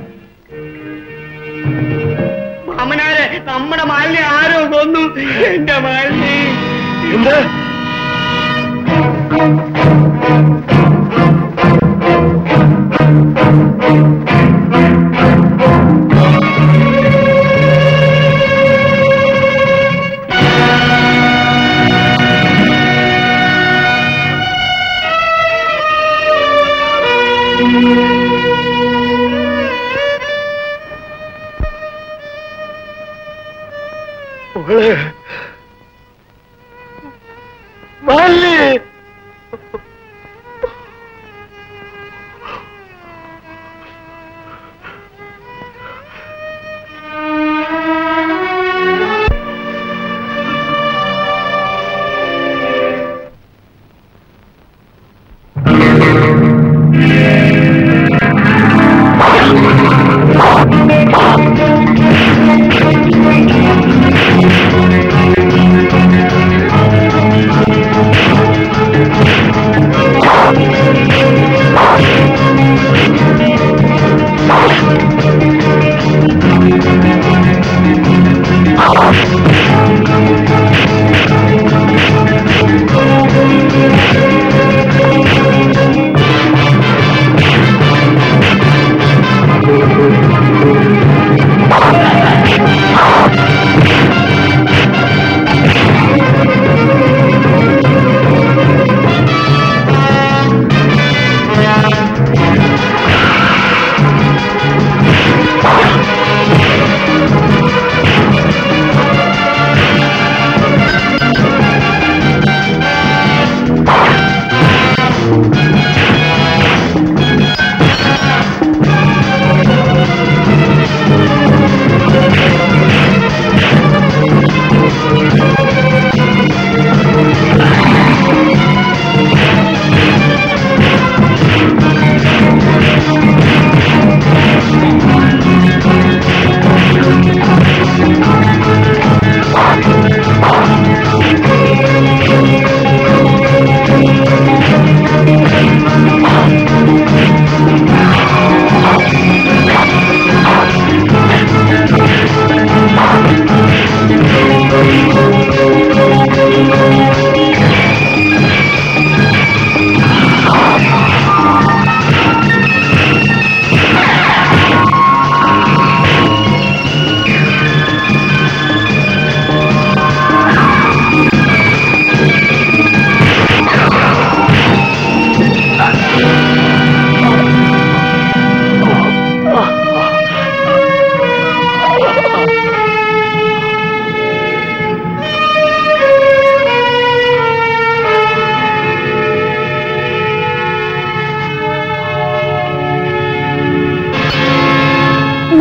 മാമനാരെ നമ്മുടെ മാലിനെ ആരോ കൊന്നു എന്റെ മാലിനെ എന്ത് മകളെ മാലി ആ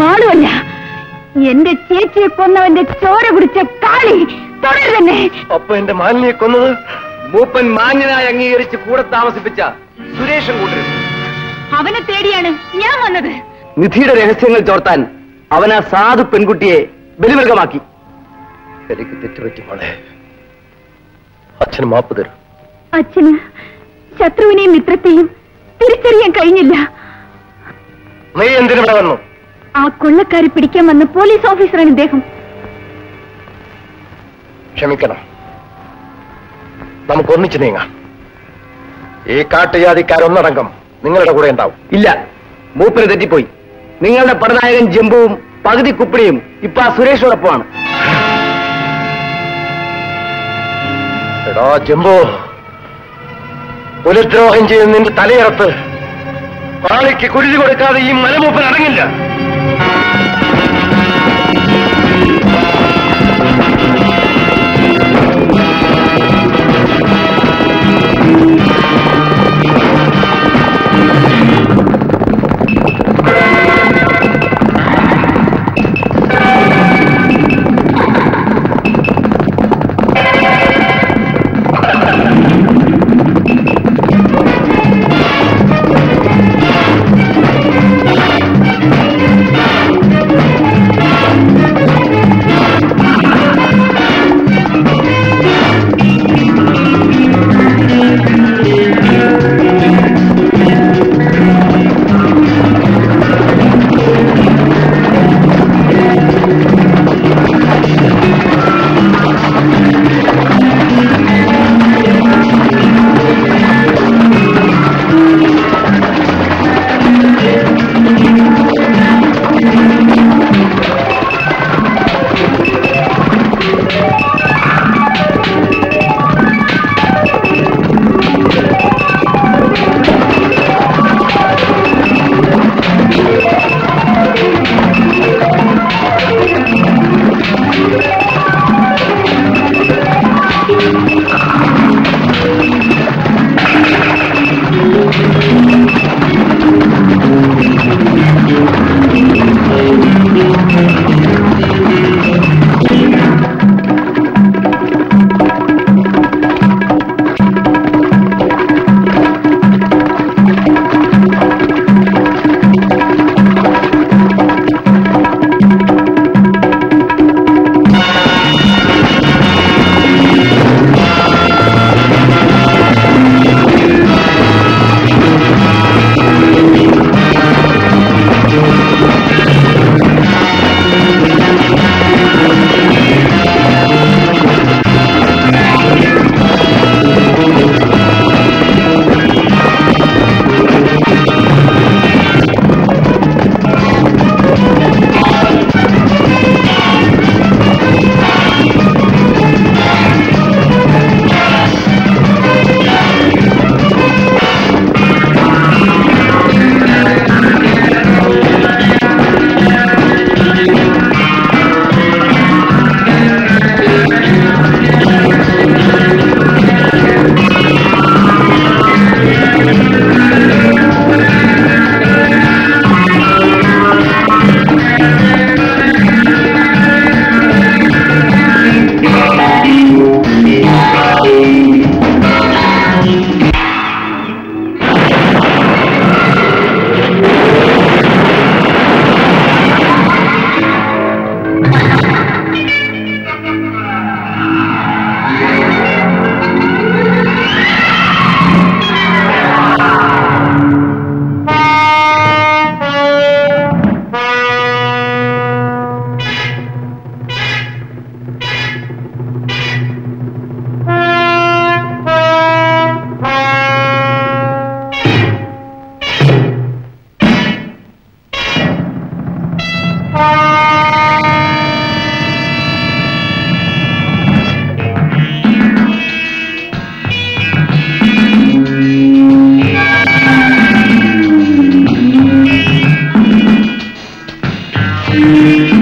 മാളുമല്ല എന്റെ ചേച്ചിയെ കൊന്നവന്റെ ചോര കുടിച്ച കാളി തുടർ തന്നെ അപ്പൊ എന്റെ മാലിനിയെ കൊന്നത് മൂപ്പൻ മാന്യനായി അംഗീകരിച്ച് കൂടെ താമസിപ്പിച്ച സുരേഷൻ കൂട്ടരും അവനെ തേടിയാണ് ഞാൻ വന്നത് നിധിയുടെ രഹസ്യങ്ങൾ ചോർത്താൻ അവൻ ആ സാധു പെൺകുട്ടിയെ ബലിമൃഗമാക്കി എനിക്ക് തെറ്റുപറ്റി മോളെ അച്ഛന് മാപ്പ് തരും അച്ഛന് ശത്രുവിനെയും മിത്രത്തെയും തിരിച്ചറിയാൻ കഴിഞ്ഞില്ല നീ എന്തിനിവിടെ വന്നു ആ കൊള്ളക്കാരെ പിടിക്കാൻ വന്ന പോലീസ് ഓഫീസറാണ് ഇദ്ദേഹം ക്ഷമിക്കണം നമുക്ക് ഒന്നിച്ചു നീങ്ങാം ഈ കാട്ടുജാതിക്കാരൊന്നടങ്കം നിങ്ങളുടെ കൂടെ ഉണ്ടാവും ഇല്ല മൂപ്പന് തെറ്റിപ്പോയി നിങ്ങളുടെ പടനായകൻ ജംബുവും പകുതി കുപ്പിണിയും ഇപ്പൊ ആ സുരേഷോടൊപ്പമാണ് എടാ ജംബോ പുലദ്രോഹം ചെയ്ത് നിന്റെ തലയിറത്ത് ആളിക്ക് കുരുതി കൊടുക്കാതെ ഈ മലമൂപ്പൻ അടങ്ങില്ല Thank you.